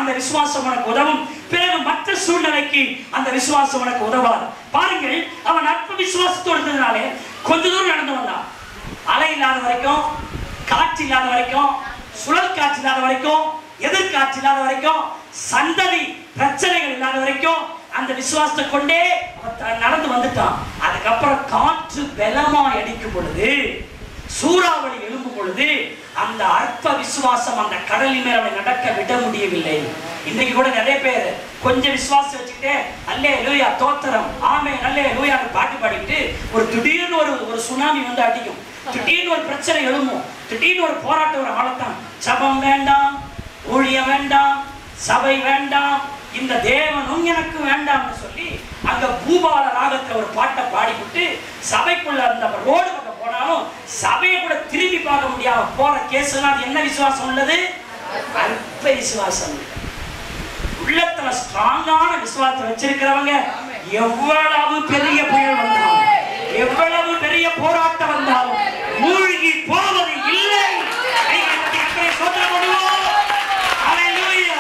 அந்த விசுவாசம் உனக்கு உதவும் பிறகு மற்ற சூழ்நிலைக்கு அந்த விசுவாசம் உனக்கு உதவாது பாருங்கள் அவன் அற்ப விசுவாசத்தோடு இருந்ததுனாலே கொஞ்ச தூரம் நடந்து வந்தான் அலை இல்லாத வரைக்கும் காற்று இல்லாத வரைக்கும் சுழல் காற்று இல்லாத வரைக்கும் எதிர்காற்று இல்லாத வரைக்கும் சந்ததி பிரச்சனைகள் இல்லாத வரைக்கும் அந்த விசுவாசத்தை கொண்டே அவன் த- நடந்து வந்துட்டான் அதுக்கப்புறம் காற்று பலமா அடிக்கும் பொழுது சூறாவளி எழும்பும் பொழுது அந்த அற்ப விசுவாசம் அந்த கடலின் மேல் அவனை நடக்க விட முடியவில்லை இன்னைக்கு கூட நிறைய பேர் கொஞ்சம் விசுவாசம் வச்சுக்கிட்டு அல்லே லூயா தோத்திரம் ஆமே நல்லே லூயான்னு பாட்டு பாடிக்கிட்டு ஒரு திடீர்னு ஒரு ஒரு சுனாமி வந்து அடிக்கும் திடீர்னு ஒரு பிரச்சனை எழும்பும் திடீர்னு ஒரு போராட்டம் ஒரு ஆளத்தான் ஜபம் வேண்டாம் ஊழியம் வேண்டாம் சபை வேண்டாம் இந்த தேவனும் எனக்கு வேண்டாம்னு சொல்லி அங்க பூபால ராகத்துல ஒரு பாட்டை பாடிவிட்டு சபைக்குள்ள அந்த ரோடு பக்கம் போனாலும் சபையை கூட திரும்பி பார்க்க முடியாம போற கேஸ் எல்லாம் அது என்ன விசுவாசம் உள்ளது அற்ப விசுவாசம் உள்ளத்துல ஸ்ட்ராங்கான விசுவாசத்தை வச்சிருக்கிறவங்க எவ்வளவு பெரிய புயல் வந்தாலும் எவ்வளவு பெரிய போராட்டம் வந்தாலும் மூழ்கி போவது இல்லை கைகளை தட்டி கர்த்தரை ஸ்தோத்திரம் பண்ணுவோம். Hallelujah.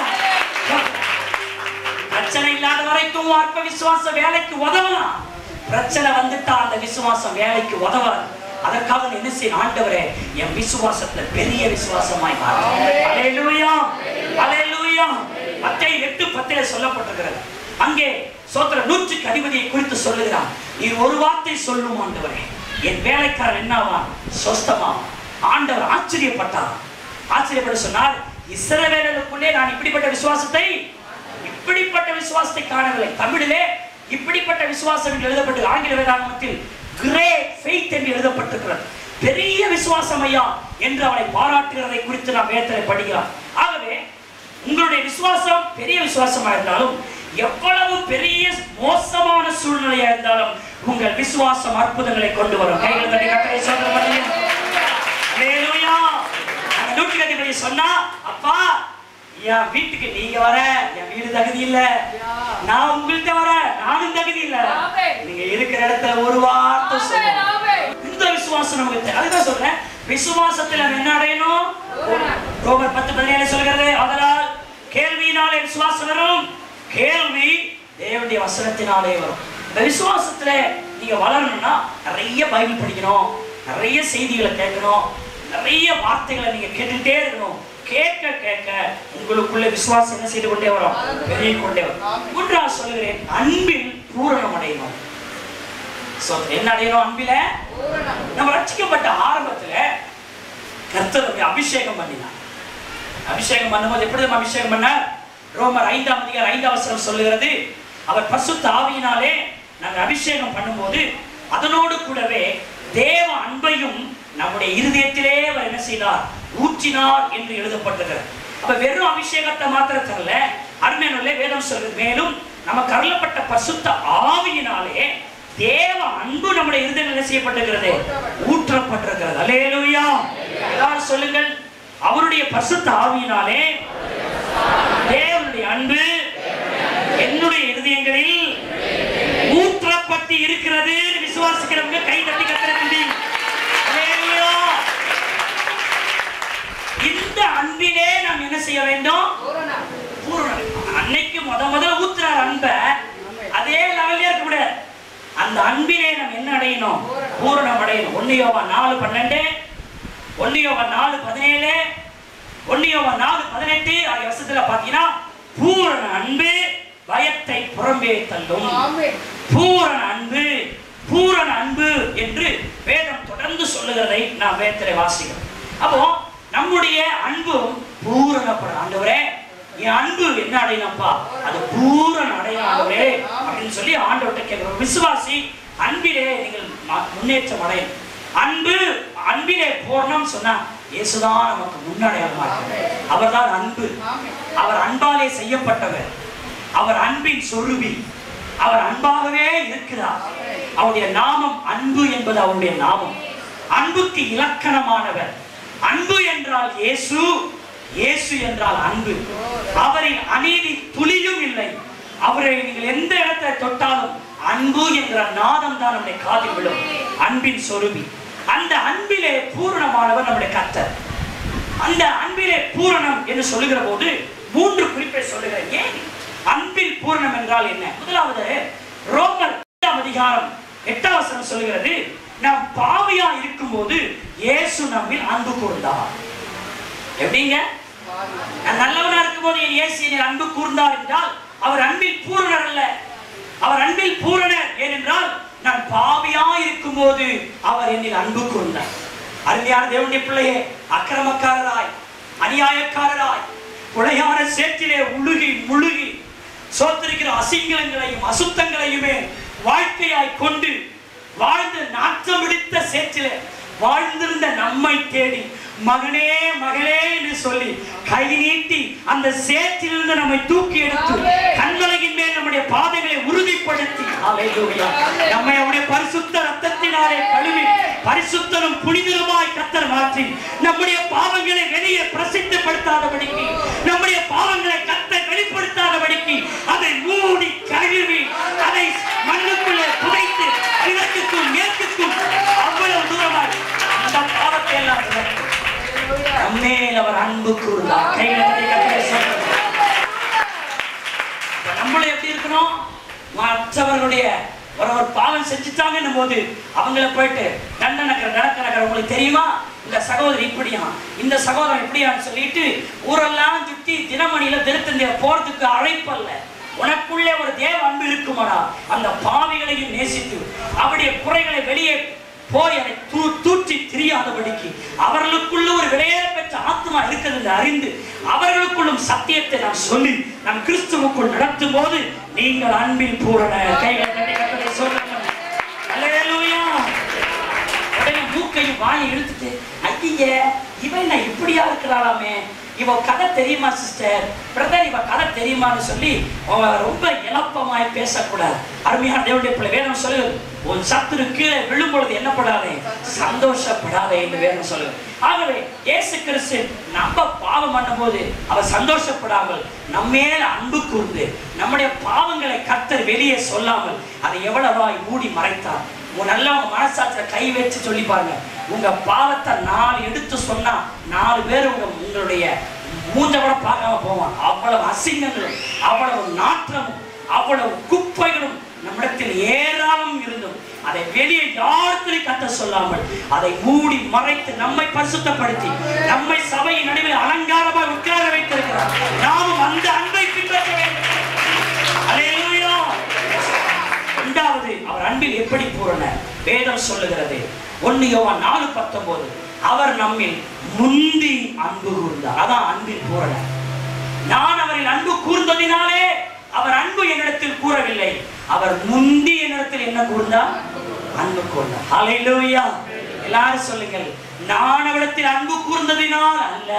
பிரச்சனை இல்லாத வரைக்கும் அற்ப விசுவாசம் வேலைக்கு உதவலாம் பிரச்சனை வந்துட்டா அந்த விசுவாசம் வேலைக்கு உதவாது அதற்காக நான் என்ன செய்ய ஆண்டவரே என் விசுவாசத்துல பெரிய விசுவாசமாய் மாறும் அலேலூயா அலேலூயா மத்தேயு எட்டு பத்திலே சொல்லப்பட்டிருக்கிறது அங்கே சோத்திர நூற்றுக்கு அதிபதியை குறித்து சொல்லுகிறான் நீர் ஒரு வார்த்தை சொல்லும் ஆண்டவரே என் வேலைக்காரன் என்னவா சொஸ்தமா ஆண்டவர் ஆச்சரியப்பட்டார் ஆச்சரியப்பட்டு சொன்னார் இஸ்ரவேலருக்குள்ளே நான் இப்படிப்பட்ட விசுவாசத்தை இப்படிப்பட்ட விசுவாசத்தை காணவில்லை தமிழிலே இப்படிப்பட்ட விசுவாசம் என்று எழுதப்பட்டு ஆங்கில வேதாகமத்தில் கிரேட் ஃபெய்த் என்று எழுதப்பட்டிருக்கிறது பெரிய விசுவாசம் ஐயா என்று அவனை பாராட்டுகிறதை குறித்து நாம் வேதத்தில் படிக்கிறோம் ஆகவே உங்களுடைய விசுவாசம் பெரிய விசுவாசமா இருந்தாலும் எவ்வளவு பெரிய மோசமான சூழ்நிலையா இருந்தாலும் உங்கள் விசுவாசம் அற்புதங்களை கொண்டு வரும் கைகள் தட்டி கட்டளை சொல்ற ஹalleluya அந்த நூற்றுக்கு அதிபதி சொன்னா அப்பா என் வீட்டுக்கு நீங்க வர என் வீடு தகுதி இல்ல நான் உங்கள்கிட்ட வர நானும் தகுதி இல்ல ஆமென். நீங்க இருக்கிற இடத்துல ஒரு வார்த்தை சொல்லுங்க இந்த விசுவாசம் நமக்கு தேவை. அதுதான் சொல்றேன் விசுவாசத்தில் நம்ம என்ன அடையணும் ரோமர் பத்து பதினேழு சொல்கிறது அதனால் கேள்வியினாலே விசுவாசம் வரும் கேள்வி தேவனுடைய வசனத்தினாலே வரும் இந்த விசுவாசத்துல நீங்க வளரணும்னா நிறைய பைபிள் படிக்கணும் நிறைய செய்திகளை கேட்கணும் நிறைய வார்த்தைகளை நீங்க கேட்டுட்டே இருக்கணும் கேட்க கேட்க உங்களுக்குள்ள விசுவாசம் என்ன செய்து கொண்டே வரும் பெருகி கொண்டே வரும் மூன்றாவது சொல்லுகிறேன் அன்பில் பூரணம் அடையணும் So, என்ன அடையணும் அன்பில நம்ம ரட்சிக்கப்பட்ட ஆரம்பத்துல கர்த்தர் நம்மை அபிஷேகம் பண்ணினார் அபிஷேகம் பண்ணும்போது எப்படி நம்ம அபிஷேகம் பண்ணார் ரோமர் ஐந்தாம் அதிகாரம் ஐந்தாம் வசனம் சொல்லுகிறது அவர் பசுத்த ஆவியினாலே நாங்கள் அபிஷேகம் பண்ணும்போது அதனோடு கூடவே தேவ அன்பையும் நம்முடைய இருதயத்திலே அவர் என்ன செய்தார் ஊற்றினார் என்று எழுதப்பட்டது அப்ப வெறும் அபிஷேகத்தை மாத்திரம் தரல அருமையானே வேதம் சொல்றது மேலும் நமக்கு அருளப்பட்ட பசுத்த ஆவியினாலே தேவ அன்பு நம்முடைய இருதயம் என்ன செய்யப்பட்டிருக்கிறது ஊற்றப்பட்டிருக்கிறது அல்லேலூயா எல்லாரும் சொல்லுங்கள் அவருடைய பரிசுத்த ஆவியினாலே தேவனுடைய அன்பு என்னுடைய இருதயங்களில் ஊற்றப்பட்டு இருக்கிறது விசுவாசிக்கிறவங்க கை தட்டி கத்துறது இந்த அன்பிலே நாம் என்ன செய்ய வேண்டும் பூரணம் அன்னைக்கு முத முதல்ல ஊத்துறார் அன்ப அதே லெவல்லே இருக்க கூடாது அந்த அன்பிலே நாம் என்ன அடையணும் பூரணம் அடையணும் ஒன்னு யோவா நாலு பன்னெண்டு ஒன்னு யோவா நாலு பதினேழு ஒன்னு யோவா நாலு பதினெட்டு ஆகிய வருஷத்துல பாத்தீங்கன்னா பூரண அன்பு பயத்தை புறம்பே தள்ளும் பூரண அன்பு பூரண அன்பு என்று வேதம் தொடர்ந்து சொல்லுகிறதை நாம் வேதத்திலே வாசிக்கிறோம் அப்போ நம்முடைய அன்பும் பூரணப்பட ஆண்டவரே என் அன்பு என்ன அடையணும்ப்பா அது பூரண அடையணும் ஆண்டவரே அப்படின்னு சொல்லி ஆண்டவர்கிட்ட கேட்கிறோம் விசுவாசி அன்பிலே நீங்கள் ம- முன்னேற்றம் அடையும் அன்பு அன்பிலே பூர்ணம் சொன்னா இயேசுதான் நமக்கு முன்னடையாளமா இருக்கிறார் அவர்தான் அன்பு அவர் அன்பாலே செய்யப்பட்டவர் அவர் அன்பின் சொருவி அவர் அன்பாகவே இருக்கிறார் அவருடைய நாமம் அன்பு என்பது அவருடைய நாமம் அன்புக்கு இலக்கணமானவர் அன்பு என்றால் இயேசு இயேசு என்றால் அன்பு அவரின் அநீதி துளியும் இல்லை அவரை நீங்கள் எந்த இடத்தை தொட்டாலும் அன்பு என்ற நாதம் தான் நம்முடைய காதில் விழும் அன்பின் சொருவி அந்த அன்பிலே பூரணமானவர் நம்முடைய கர்த்தர் அந்த அன்பிலே பூரணம் என்று சொல்லுகிற போது மூன்று குறிப்பை சொல்லுகிறேன் ஏன் அன்பில் பூரணம் என்றால் என்ன முதலாவது ரோமர் எட்டாம் அதிகாரம் எட்டாம் வசனம் சொல்லுகிறது நாம் பாவியா இருக்கும்போது இயேசு நம்மில் அன்பு கூர்ந்தார் எப்படிங்க நான் நல்லவனா இருக்கும்போது என் இயேசு என்னில் அன்பு கூர்ந்தார் என்றால் அவர் அன்பில் பூரணர் அல்ல அவர் அன்பில் பூரணர் ஏனென்றால் நான் பாவியா இருக்கும்போது அவர் என்னில் அன்பு கூர்ந்தார் அருமையான தேவனுடைய பிள்ளையே அக்கிரமக்காரராய் அநியாயக்காரராய் கொலையான சேற்றிலே உழுகி முழுகி சோத்திருக்கிற அசிங்கங்களையும் அசுத்தங்களையுமே வாழ்க்கையாய் கொண்டு வாழ்ந்து நாற்றம் பிடித்த சேற்றிலே வாழ்ந்திருந்த நம்மை தேடி மகனே மகளே என்று சொல்லி கை நீட்டி அந்த சேற்றிலிருந்து நம்மை தூக்கி எடுத்து கண்மலையின் மேல் நம்முடைய பாதைகளை உறுதிப்படுத்தி ஹalleluya. நம்மை அவருடைய பரிசுத்த ரத்தத்தினாலே கழுவி பரிசுத்தனும் புனிதருமாய் கத்தர் மாற்றி நம்முடைய பாவங்களை வெளியே பிரசித்தப்படுத்தாதபடிக்கு நம்முடைய பாவங்களை கத்தர் வெளிப்படுத்தாதபடிக்கு அதை மூடி கழுவி அதை மண்ணுக்குள்ளே புதைத்து கிழக்குக்கும் மேற்குக்கும் அவ்வளவு தூரமாய் அந்த பாவத்தை எல்லாம் விலக்கி நம்மேல் அவர் அன்பு கூறுகிறார் கைகளை தட்டி கர்த்தரை ஸ்தோத்திரம். இப்ப நம்மளும் எப்படி இருக்கணும் மற்றவர்களுடைய ஒரு ஒரு பாவம் செஞ்சுட்டாங்கன்னும் போது அவங்கள போயிட்டு தண்டனக்கிற நடக்கிற உங்களுக்கு தெரியுமா இந்த சகோதரி இப்படியா இந்த சகோதரன் இப்படியான்னு சொல்லிட்டு ஊரெல்லாம் சுத்தி தினமணியில திருத்தந்திய போறதுக்கு அழைப்பல்ல உனக்குள்ளே ஒரு தேவ அன்பு இருக்குமாடா அந்த பாவிகளையும் நேசித்து அவருடைய குறைகளை வெளியே போய் அதை தூ தூற்றி திரியாதபடிக்கு அவர்களுக்குள்ள ஒரு விலையேற பெற்ற ஆத்மா இருக்கிறது என்று அறிந்து அவர்களுக்குள்ளும் சத்தியத்தை நாம் சொல்லி நம் கிறிஸ்துவுக்குள் நடத்தும் போது நீங்கள் அன்பில் பூரண கைகளை தட்டி கர்த்தரை சொல்லுங்கள் அல்லேலூயா உடனே மூக்கையும் வாயை இழுத்துட்டு ஐய இவன் என்ன இப்படியா இருக்கிறாளாமே இவ கதை தெரியுமா சிஸ்டர் பிரதர் இவ கதை தெரியுமான்னு சொல்லி அவ ரொம்ப இலப்பமாய் பேசக்கூடாது அருமையான தேவனுடைய பிள்ளை வேதம் சொல்லு உன் சத்துரு கீழே விழும் பொழுது என்ன படாதே சந்தோஷப்படாதே என்று வேதம் சொல்லு ஆகவே இயேசு கிறிஸ்து நம்ம பாவம் பண்ணும்போது அவர் சந்தோஷப்படாமல் நம்மேல அன்பு கூர்ந்து நம்முடைய பாவங்களை கர்த்தர் வெளியே சொல்லாமல் அதை எவ்வளவாய் மூடி மறைத்தார் உங்க நல்ல உங்க மனசாட்சியில கை வச்சு சொல்லி பாருங்க உங்க பாவத்தை நாலு எடுத்து சொன்னா நாலு பேர் உங்க உங்களுடைய மூஞ்ச கூட பார்க்காம போவான் அவ்வளவு அசிங்கங்களும் அவ்வளவு நாற்றமும் அவ்வளவு குப்பைகளும் நம்மிடத்தில் ஏராளம் இருந்தும் அதை வெளியே யாருக்கும் கத்த சொல்லாமல் அதை மூடி மறைத்து நம்மை பரிசுத்தப்படுத்தி நம்மை சபையின் நடுவில் அலங்காரமாக உட்கார வைத்திருக்கிறார் நாமும் அந்த அன்பை பின்பற்ற வேண்டும் அல்லேலூயா இரண்டாவது அவர் அன்பில் எப்படி பூரண வேதம் சொல்லுகிறது ஒன்னு யோவான் நாலு பத்தொன்பது அவர் நம்மில் முந்தி அன்பு கூர்ந்தார் அதான் அன்பில் பூரண நான் அவரில் அன்பு கூர்ந்ததினாலே அவர் அன்பு என்னிடத்தில் கூறவில்லை அவர் முந்தி என்னிடத்தில் என்ன கூர்ந்தார் அன்பு கூர்ந்தார் ஹalleluya எல்லாரும் சொல்லுங்கள் நான் அவரிடத்தில் அன்பு கூர்ந்ததினால் அல்ல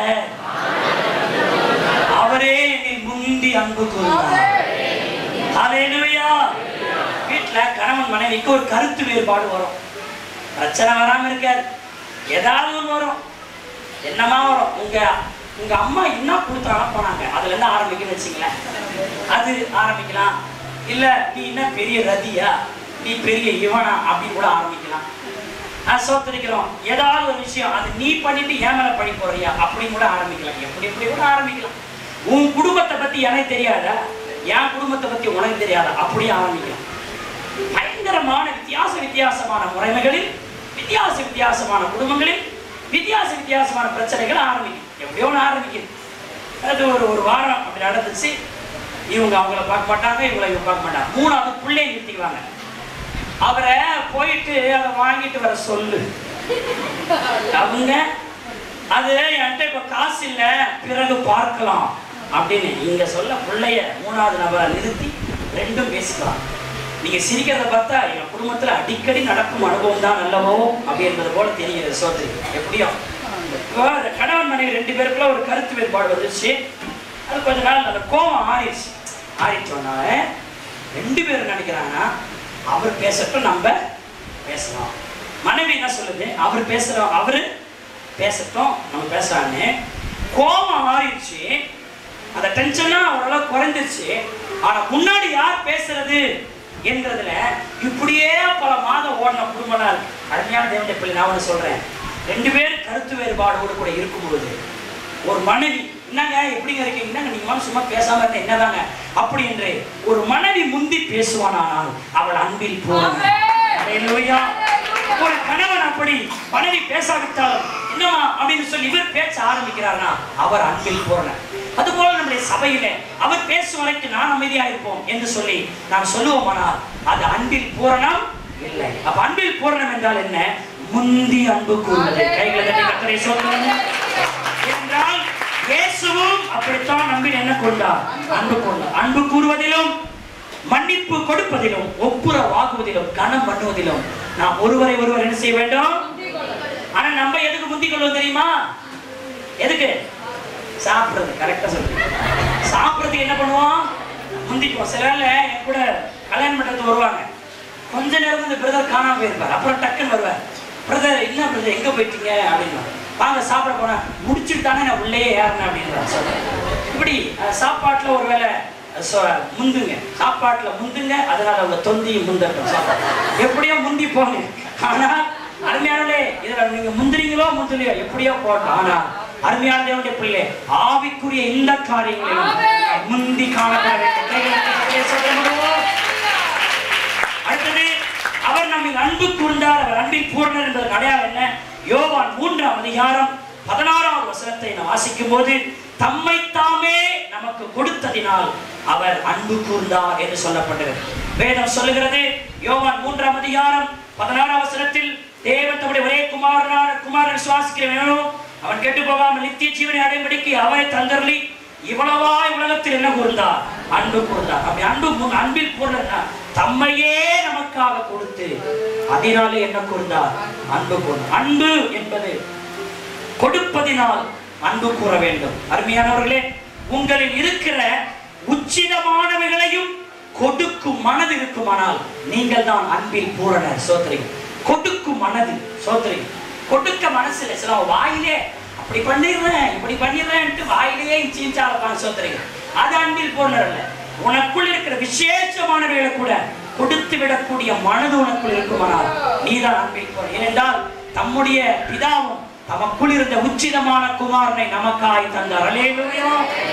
அவரே என்னில் முந்தி அன்பு கூர்ந்தார் ஹalleluya வீட்ல கணவன் மனைவிக்கு ஒரு கருத்து வேறுபாடு வரும் பிரச்சனை வராம இருக்காது ஏதாவது ஒன்று வரும் என்னமா வரும் உங்க உங்க அம்மா என்ன கொடுத்து அனுப்பினாங்க அதுல இருந்து ஆரம்பிக்கணும்னு வச்சுங்களேன் அது ஆரம்பிக்கலாம் இல்ல நீ என்ன பெரிய ரதியா நீ பெரிய இவனா அப்படின்னு கூட ஆரம்பிக்கலாம் நான் சோத்தரிக்கிறோம் ஏதாவது ஒரு விஷயம் அது நீ பண்ணிட்டு ஏன் மேல பழி போறியா அப்படின்னு கூட ஆரம்பிக்கலாம் எப்படி எப்படி கூட ஆரம்பிக்கலாம் உன் குடும்பத்தை பத்தி எனக்கு தெரியாதா என் குடும்பத்தை பத்தி உனக்கு தெரியாதா அப்படியே ஆரம்பிக்கலாம் பயங்கரமான வித்தியாச வித்தியாசமான முறைமைகளில் வித்தியாச வித்தியாசமான குடும்பங்களில் வித்தியாச வித்தியாசமான பிரச்சனைகள் ஆரம்பிக்கும் எப்படியோ ஒன்று ஆரம்பிக்குது அது ஒரு ஒரு வாரம் அப்படி நடந்துச்சு இவங்க அவங்கள பார்க்க மாட்டாங்க இவங்களை இவங்க பார்க்க மாட்டாங்க மூணாவது பிள்ளை நிறுத்திக்குவாங்க அவரை போயிட்டு அதை வாங்கிட்டு வர சொல்லு அவங்க அது என்கிட்ட இப்ப காசு இல்ல பிறகு பார்க்கலாம் அப்படின்னு இங்க சொல்ல பிள்ளைய மூணாவது நபரை நிறுத்தி ரெண்டும் பேசிக்கலாம் நீங்க சிரிக்கிறத பார்த்தா என் குடும்பத்துல அடிக்கடி நடக்கும் அனுபவம் தான் நல்லவோ அப்படின்றது போல தெரிகிறது சோதரி எப்படியும் இப்போ அந்த கணவன் மனைவி ரெண்டு பேருக்குள்ள ஒரு கருத்து வேறுபாடு வந்துருச்சு அது கொஞ்ச நாள் அந்த கோபம் ஆறிடுச்சு ஆறிட்டோன்னா ரெண்டு பேரும் நினைக்கிறாங்கன்னா அவர் பேசட்டும் நம்ம பேசலாம் மனைவி என்ன சொல்லுது அவர் பேசுறோம் அவரு பேசட்டும் நம்ம பேசலான்னு கோபம் ஆறிடுச்சு அந்த டென்ஷன்லாம் ஓரளவு குறைஞ்சிருச்சு ஆனா முன்னாடி யார் பேசுறது என்றதுல இப்படியே பல மாதம் ஓடின குடும்பம்லாம் இருக்கு அருமையான தேவனுடைய பிள்ளை நான் ஒன்று சொல்றேன் ரெண்டு பேர் கருத்து வேறுபாடோடு கூட இருக்கும் பொழுது ஒரு மனைவி என்னங்க எப்படிங்க இருக்கீங்க என்னங்க நீங்க வாங்க சும்மா பேசாம இருந்த என்னதாங்க அப்படி என்று ஒரு மனைவி முந்தி பேசுவானானால் அவள் அன்பில் பூரணம் அல்லேலூயா. ஒரு கணவன் அப்படி மனைவி பேசாவிட்டால் என்னமா அப்படின்னு சொல்லி இவர் பேச ஆரம்பிக்கிறார்னா அவர் அன்பில் பூரணம் அதுபோல நம்முடைய சபையிலே அவர் பேசும் வரைக்கும் நான் அமைதியா இருப்போம் என்று சொல்லி நாம் சொல்லுவோமானால் அது அன்பில் பூரணம் இல்லை அப்ப அன்பில் பூரணம் என்றால் என்ன முந்தி அன்பு கூறுவது கைகளை தட்டி கத்தரை சொல்லுங்க என்றால் இயேசுவும் அப்படித்தான் நம்பின் என்ன கொண்டார் அன்பு கொண்டார் அன்பு கூறுவதிலும் மன்னிப்பு கொடுப்பதிலும் ஒப்புரவாகுவதிலும் கனம் பண்ணுவதிலும் நாம் ஒருவரை ஒருவர் என்ன செய்ய வேண்டும் ஆனா நம்ம எதுக்கு முந்திக் கொள்வோம் தெரியுமா எதுக்கு சாப்பிடுறது கரெக்டா சொல்லு சாப்பிடுறதுக்கு என்ன பண்ணுவோம் முந்திக்குவோம் சில வேளை என் கூட கல்யாணம் பண்றதுக்கு வருவாங்க கொஞ்ச நேரம் இந்த பிரதர் காணாம போயிருப்பார் அப்புறம் டக்குன்னு வருவார் பிரதர் என்ன பிரதர் எங்க போயிட்டீங்க அப்படின்னு வாங்க சாப்பிட போனேன் முடிச்சுட்டு தானே நான் உள்ளே ஏறினேன் அப்படின்னு சொல்றேன் இப்படி அஹ், சாப்பாட்டுல ஒருவேளை சொ- முந்துங்க சாப்பாட்டுல முந்துங்க அதனால உங்க தொந்தியும் முந்தட்டும் சாப்பாடு எப்படியோ முந்தி போங்க ஆனா அருமையானே இதுல நீங்க முந்திரீங்களோ முந்திரியோ எப்படியோ போட்டோம் ஆனா அருமையான தேவனுடைய பிள்ளை ஆவிக்குரிய இந்த காரியங்களிலும் முந்தி காணப்பட வேண்டும் கைகளை தட்டி சொல்ல முடியும் அடுத்தது அவர் நம்மில் அன்பு கூர்ந்தார் அவர் அன்பில் பூர்ணர் என்பதற்கு அடையாளம் என்ன யோவான் மூன்றாம் அதிகாரம் பதினாறாவது வசனத்தை நாம் வாசிக்கும் போது தம்மை தாமே நமக்கு கொடுத்ததினால் அவர் அன்பு கூர்ந்தார் என்று சொல்லப்பட்டது வேதம் சொல்லுகிறது யோவான் மூன்றாம் அதிகாரம் பதினாறாம் வசனத்தில் தேவன் தம்முடைய ஒரே குமாரனான குமாரன் சுவாசிக்கிறவனோ அவன் கெட்டு போகாமல் நித்திய ஜீவனை அடையும்படிக்கு அவரை தந்தருளி இவ்வளவாய் உலகத்தில் என்ன கூர்ந்தார் அன்பு கூர்ந்தார் அப்படி அன்பு மு- அன்பில் கூர்ந்தார் தம்மையே நமக்காக கொடுத்து அதனாலே என்ன கூர்ந்தார் அன்பு கூர்ந்தார் அன்பு என்பது கொடுப்பதினால் அன்பு கூற வேண்டும் அருமையானவர்களே உங்களில் இருக்கிற உச்சிதமானவைகளையும் கொடுக்கும் மனது இருக்குமானால் நீங்கள் தான் அன்பில் பூரணர் சோத்திரி கொடுக்கும் மனது சோத்திரி கொடுக்க மனசுல சில வாயிலே அப்படி பண்ணிடுறேன் இப்படி பண்ணிடுறேன்ட்டு வாயிலேயே இச்சிச்சாலப்பான் சோத்திரி அது அன்பில் பூரணர் அல்ல உனக்குள் இருக்கிற விசேஷமானவைகளை கூட கொடுத்து விடக்கூடிய மனது உனக்குள் இருக்குமானால் நீதான் அன்பில் பூரணர் ஏனென்றால் தம்முடைய பிதாவும் தமக்குள் இருந்த உச்சிதமான குமாரனை நமக்காய் தந்தார் அலேலுயா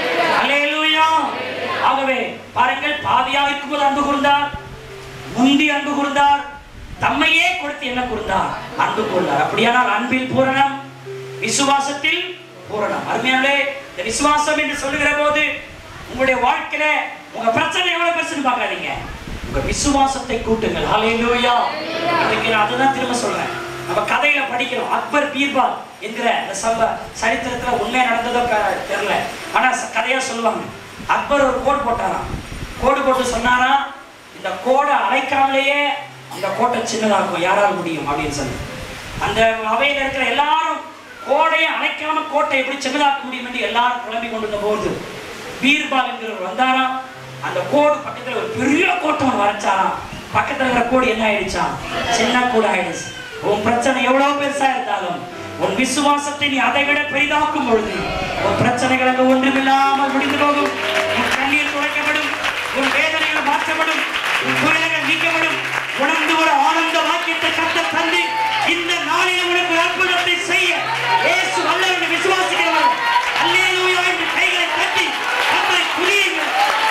அலேலுயா ஆகவே பாருங்கள் பாவியா இருக்கும்போது அன்பு கூர்ந்தார் முந்தி அன்பு கூர்ந்தார் தம்மையே கொடுத்து என்ன கூர்ந்தார் அன்பு கூர்ந்தார் அப்படியானால் அன்பில் பூரணம் விசுவாசத்தில் பூரணம் அருமையானே இந்த விசுவாசம் என்று சொல்லுகிற போது உங்களுடைய வாழ்க்கையில உங்க பிரச்சனை எவ்வளவு பெருசுன்னு பார்க்காதீங்க உங்க விசுவாசத்தை கூட்டுங்கள் ஹalleluya இன்னைக்கு நான் அதுதான் திரும்ப சொல்றேன் நம்ம கதையில படிக்கிறோம் அக்பர் பீர்பால் என்கிற அந்த சம்ப சரித்திரத்துல உண்மையா நடந்ததோ க- தெரியல ஆனா ச- கதையா சொல்லுவாங்க அக்பர் ஒரு கோடு போட்டாராம் கோடு போட்டு சொன்னாராம் இந்த கோடை அழைக்காமலேயே அந்த கோட்டை சின்னதாக்கும் யாரால் முடியும் அப்படின்னு சொல்லி அந்த அவையில இருக்கிற எல்லாரும் கோடையை அணைக்காம கோட்டை எப்படி சின்னதாக்க முடியும் என்று எல்லாரும் குழம்பி கொண்டிருந்த போது பீர்பால் என்கிறவர் வந்தாராம் அந்த கோடு பக்கத்துல ஒரு பெரிய கோட்டை ஒன்று வரைச்சாராம் பக்கத்துல இருக்கிற கோடு என்ன ஆயிடுச்சாம் சின்ன கோடு ஆயிடுச்சு உன் பிரச்சனை எவ்வளவு பெருசா இருந்தாலும் உன் விசுவாசத்தை நீ அதை விட பெரிதாக்கும் பொழுது உன் பிரச்சனைகள் அங்கு ஒன்றுமில்லாமல் முடிந்து போகும் உன் கண்ணீர் துடைக்கப்படும் உன் வேதனைகள் மாற்றப்படும் உன் குறைகள் நீக்கப்படும் உணர்ந்து ஒரு ஆனந்த வாக்கியத்தை கத்த தந்து இந்த நாளில் உனக்கு அற்புதத்தை செய்ய இயேசு வல்லவர் என்று விசுவாசிக்கிறவர் அல்லேலூயா என்று கைகளை தட்டி நம்மை குறியுங்கள்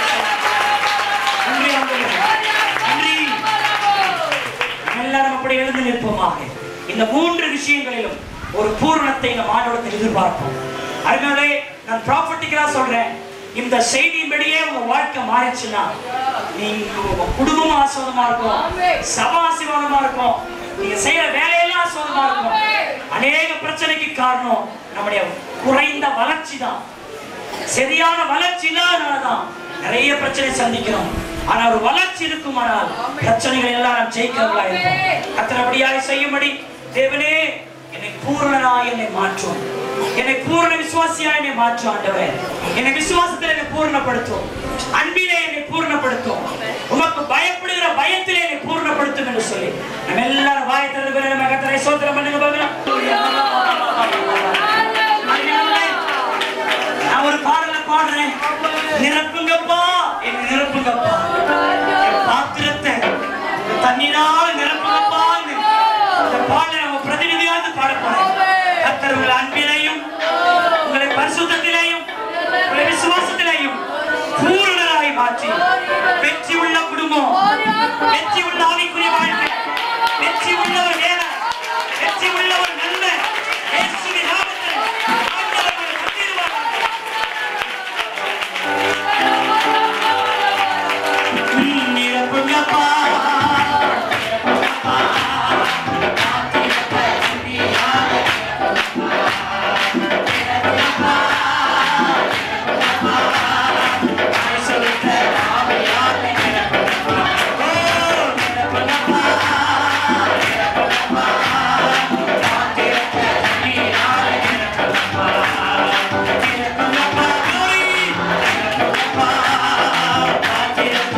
நன்றி ஆண்டவரே. நன்றி நம்ம எல்லாரும் அப்படி எழுந்து நிற்போமாக இந்த மூன்று விஷயங்களிலும் ஒரு பூரணத்தை நம் ஆண்டவரத்தில் எதிர்பார்ப்போம் அதனாலே நான் ப்ராப்பர்ட்டிக்கலா சொல்றேன் இந்த செய்தியின்படியே உங்க வாழ்க்கை மாறிச்சுன்னா நீங்க உங்க குடும்பம் ஆஸ்வாதமா இருக்கும் சபை ஆசீர்வாதமா இருக்கும் நீங்க செய்யற வேலையெல்லாம் ஆஸ்வாதமா இருக்கும் அநேக பிரச்சனைக்கு காரணம் நம்முடைய குறைந்த வளர்ச்சி தான் சரியான வளர்ச்சி இல்லாதனாலதான் நிறைய பிரச்சனை சந்திக்கிறோம் ஆனா ஒரு வளர்ச்சி இருக்குமானால் பிரச்சனைகள் எல்லாம் நாம் ஜெயிக்கிறவர்களா இருப்போம் கத்தனபடியாக செய்யும்படி தேவனே என்னை பூரணனாய் என்னை மாற்றும் என்னை பூரண விசுவாசியா என்னை மாற்றும் ஆண்டவரே என்னை விசுவாசத்தில் என்னை பூரணப்படுத்தும் அன்பிலே என்னை பூரணப்படுத்தும் உமக்கு பயப்படுகிற பயத்திலே என்னை பூரணப்படுத்தும் என்று சொல்லி நம்ம எல்லாரும் வாயை திறந்து நம்ம கத்தரை சோதனம் பண்ணுங்க பார்க்கலாம் நான் ஒரு பாடல பாடுறேன் நிரப்புங்கப்பா என்ன நிரப்புங்கப்பா என் பாத்திரத்தை இந்த தண்ணீரால் நிரப்புங்கப்பா இந்த பாடலை நம்ம பிரதிநிதியாக பாட போறேன் கர்த்தர் உங்கள் அன்பிலையும் உங்களை பரிசுத்தத்திலையும் மனசாட்சி வெற்றி உள்ள குடும்பம் வெற்றி உள்ள ஆவிக்குரிய வாழ்க்கை வெற்றி உள்ள ஒரு வேலை வெற்றி உள்ள ஒரு நன்மை இயேசுவின் நாமத்தில் ஆண்டவர் உங்களை சுற்றிடுவாராக. உம் நிரப்புங்கப்பா. பரிசுத்த ஆவியானவரே நிரப்புங்கப்பா. ஓ, நிரப்புங்கப்பா. நிரப்புங்கப்பா. காத்திருக்க நீராலே நிரப்புங்கப்பா. நிரப்புங்கப்பா. glory. நிரப்புங்கப்பா. காத்திருக்க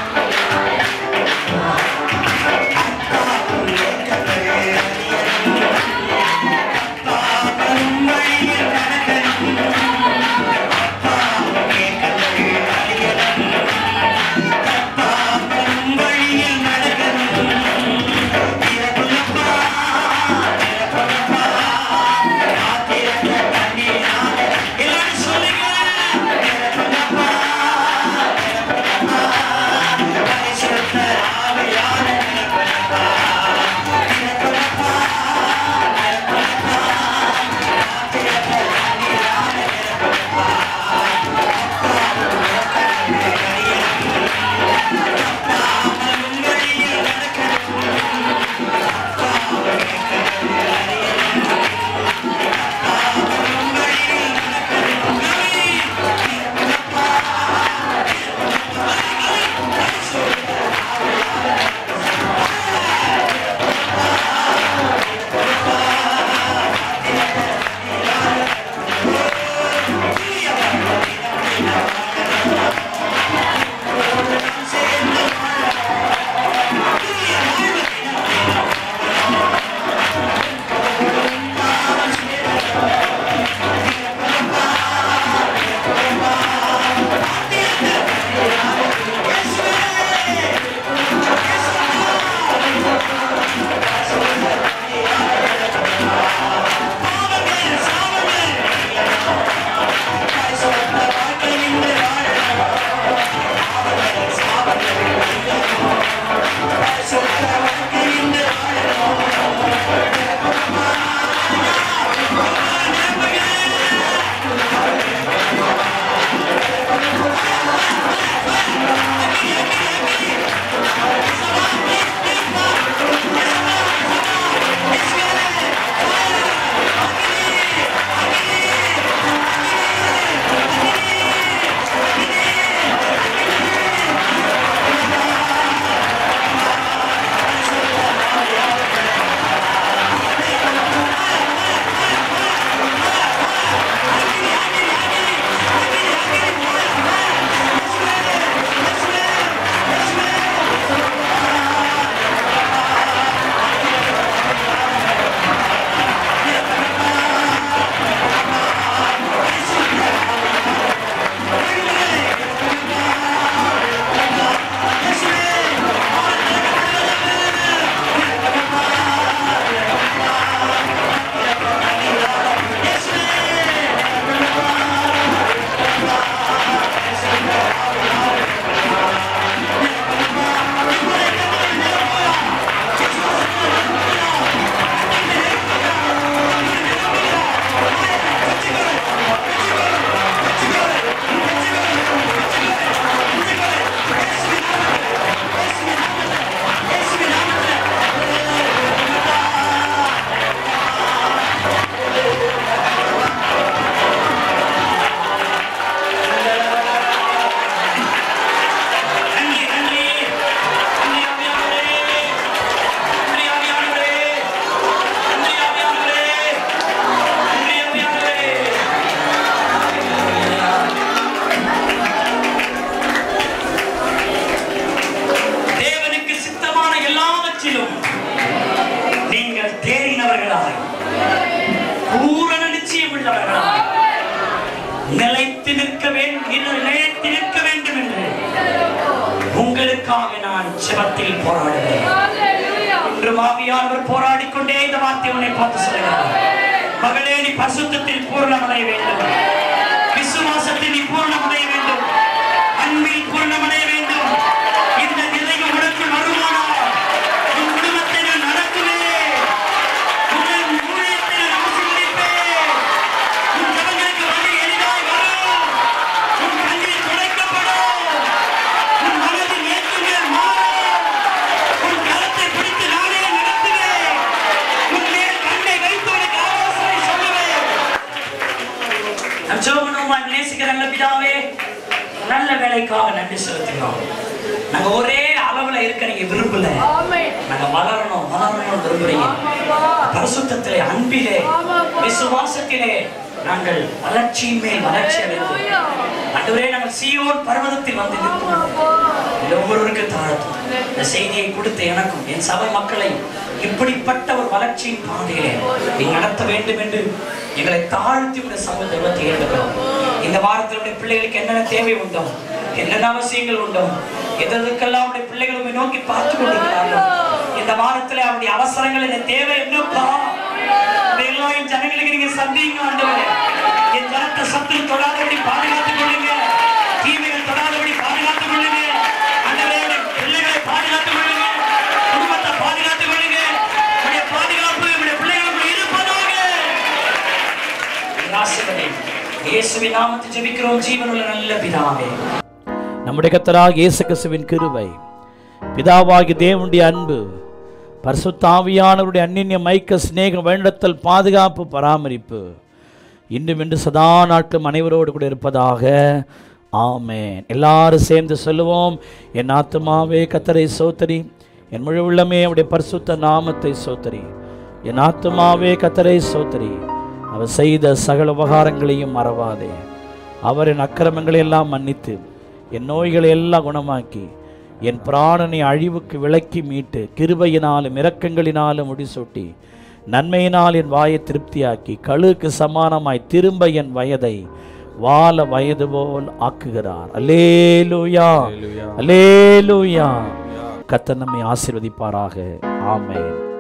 நன்றி நன்றி நன்றி ஆவியானவரே நன்றி ஆவியானவரே நன்றி ஆவியானவரே நன்றி ஆவியானவரே தேவனுக்கு சித்தமான எல்லாவற்றிலும் நீங்கள் தேறினவர்களாய் பூரண நிச்சயம் உள்ளவர்களாய் நிலைத்து நிற்க வேண்டும் நிலைத்து நிற்க வேண்டும் என்று உங்களுக்காக நான் சிவத்தில் போராடுகிறேன் இன்று மாவியானவர் போராடிக் கொண்டே இந்த வார்த்தை உன்னை பார்த்து சொல்லுகிறார் மகளே நீ பசுத்தத்தில் பூர்ணமடைய வேண்டும் விசுவாசத்தில் நீ பூர்ணமடைய வேண்டும் அன்பில் பூர்ணமடைய வேலைக்காக நன்றி செலுத்துகிறோம் நாங்க ஒரே அளவுல இருக்க நீங்க விரும்பல நாங்க வளரணும் வளரணும் விரும்புறீங்க பரிசுத்தத்திலே அன்பிலே விசுவாசத்திலே நாங்கள் வளர்ச்சியின் மேல் வளர்ச்சி அடைந்து ஆண்டவரே நாங்கள் சீயோன் பர்வதத்தில் வந்து நிற்கிறோம் இது ஒவ்வொருவருக்கு தாழ்த்தும் இந்த செய்தியை கொடுத்த எனக்கும் என் சபை மக்களை இப்படிப்பட்ட ஒரு வளர்ச்சியின் பாதையிலே நீ நடத்த வேண்டும் என்று எங்களை தாழ்த்தி உடைய சமூக தெய்வத்தை ஏற்றுக்கிறோம் இந்த வாரத்தில் உடைய பிள்ளைகளுக்கு என்னென்ன தேவை உண்டோ என்னென்ன அவசியங்கள் உண்டோ எதற்கெல்லாம் உடைய பிள்ளைகள் உம்மை நோக்கி பார்த்து கொண்டிருக்கிறார்கள் இந்த வாரத்தில் அவருடைய அவசரங்கள் இந்த தேவை என்னப்பா இதையெல்லாம் என் ஜனங்களுக்கு நீங்க சந்திங்க ஆண்டவரே என் ஜனத்தை சத்து தொடாதபடி பாதுகாத்துக் கொள்ளுங்க தீமைகள் தொடாதபடி பாதுகாத்துக் கொள்ளுங்க ஆண்டவரே உடைய பிள்ளைகளை பாதுகாத்துக் கொள்ளுங்க குடும்பத்தை பாதுகாத்துக் கொள்ளுங்க உடைய பாதுகாப்பு உடைய பிள்ளைகளுக்கு இருப்பதாக ஆசீர்வதி இயேசுவின் நாமத்தில் ஜெபிக்கிறோம் ஜீவனுள்ள நல்ல பிதாவே நம்முடைய கத்தராக இயேசு கிறிஸ்துவின் கிருபை பிதாவாகி தேவனுடைய அன்பு பரிசுத்தாவியானவருடைய அந்நிய மைக்க சிநேகம் வேண்டத்தல் பாதுகாப்பு பராமரிப்பு இன்றும் இன்று சதா நாட்களும் அனைவரோடு கூட இருப்பதாக ஆமென் எல்லாரும் சேர்ந்து சொல்லுவோம் என் ஆத்துமாவே கத்தரை சோத்தரி என் முழு உள்ளமே அவருடைய பரிசுத்த நாமத்தை சோத்தரி என் ஆத்துமாவே கத்தரை சோத்தரி அவர் செய்த சகல உபகாரங்களையும் மறவாதே அவர் என் அக்கிரமங்களை எல்லாம் மன்னித்து என் நோய்களை எல்லாம் குணமாக்கி என் பிராணனை அழிவுக்கு விலக்கி மீட்டு கிருபையினாலும் இரக்கங்களினாலும் முடிசூட்டி நன்மையினால் என் வாயை திருப்தியாக்கி கழுக்கு சமானமாய் திரும்ப என் வயதை வாழ வயது போல் ஆக்குகிறார் அல்லேலூயா அல்லேலூயா கர்த்தர் நம்மை ஆசீர்வதிப்பாராக ஆமென்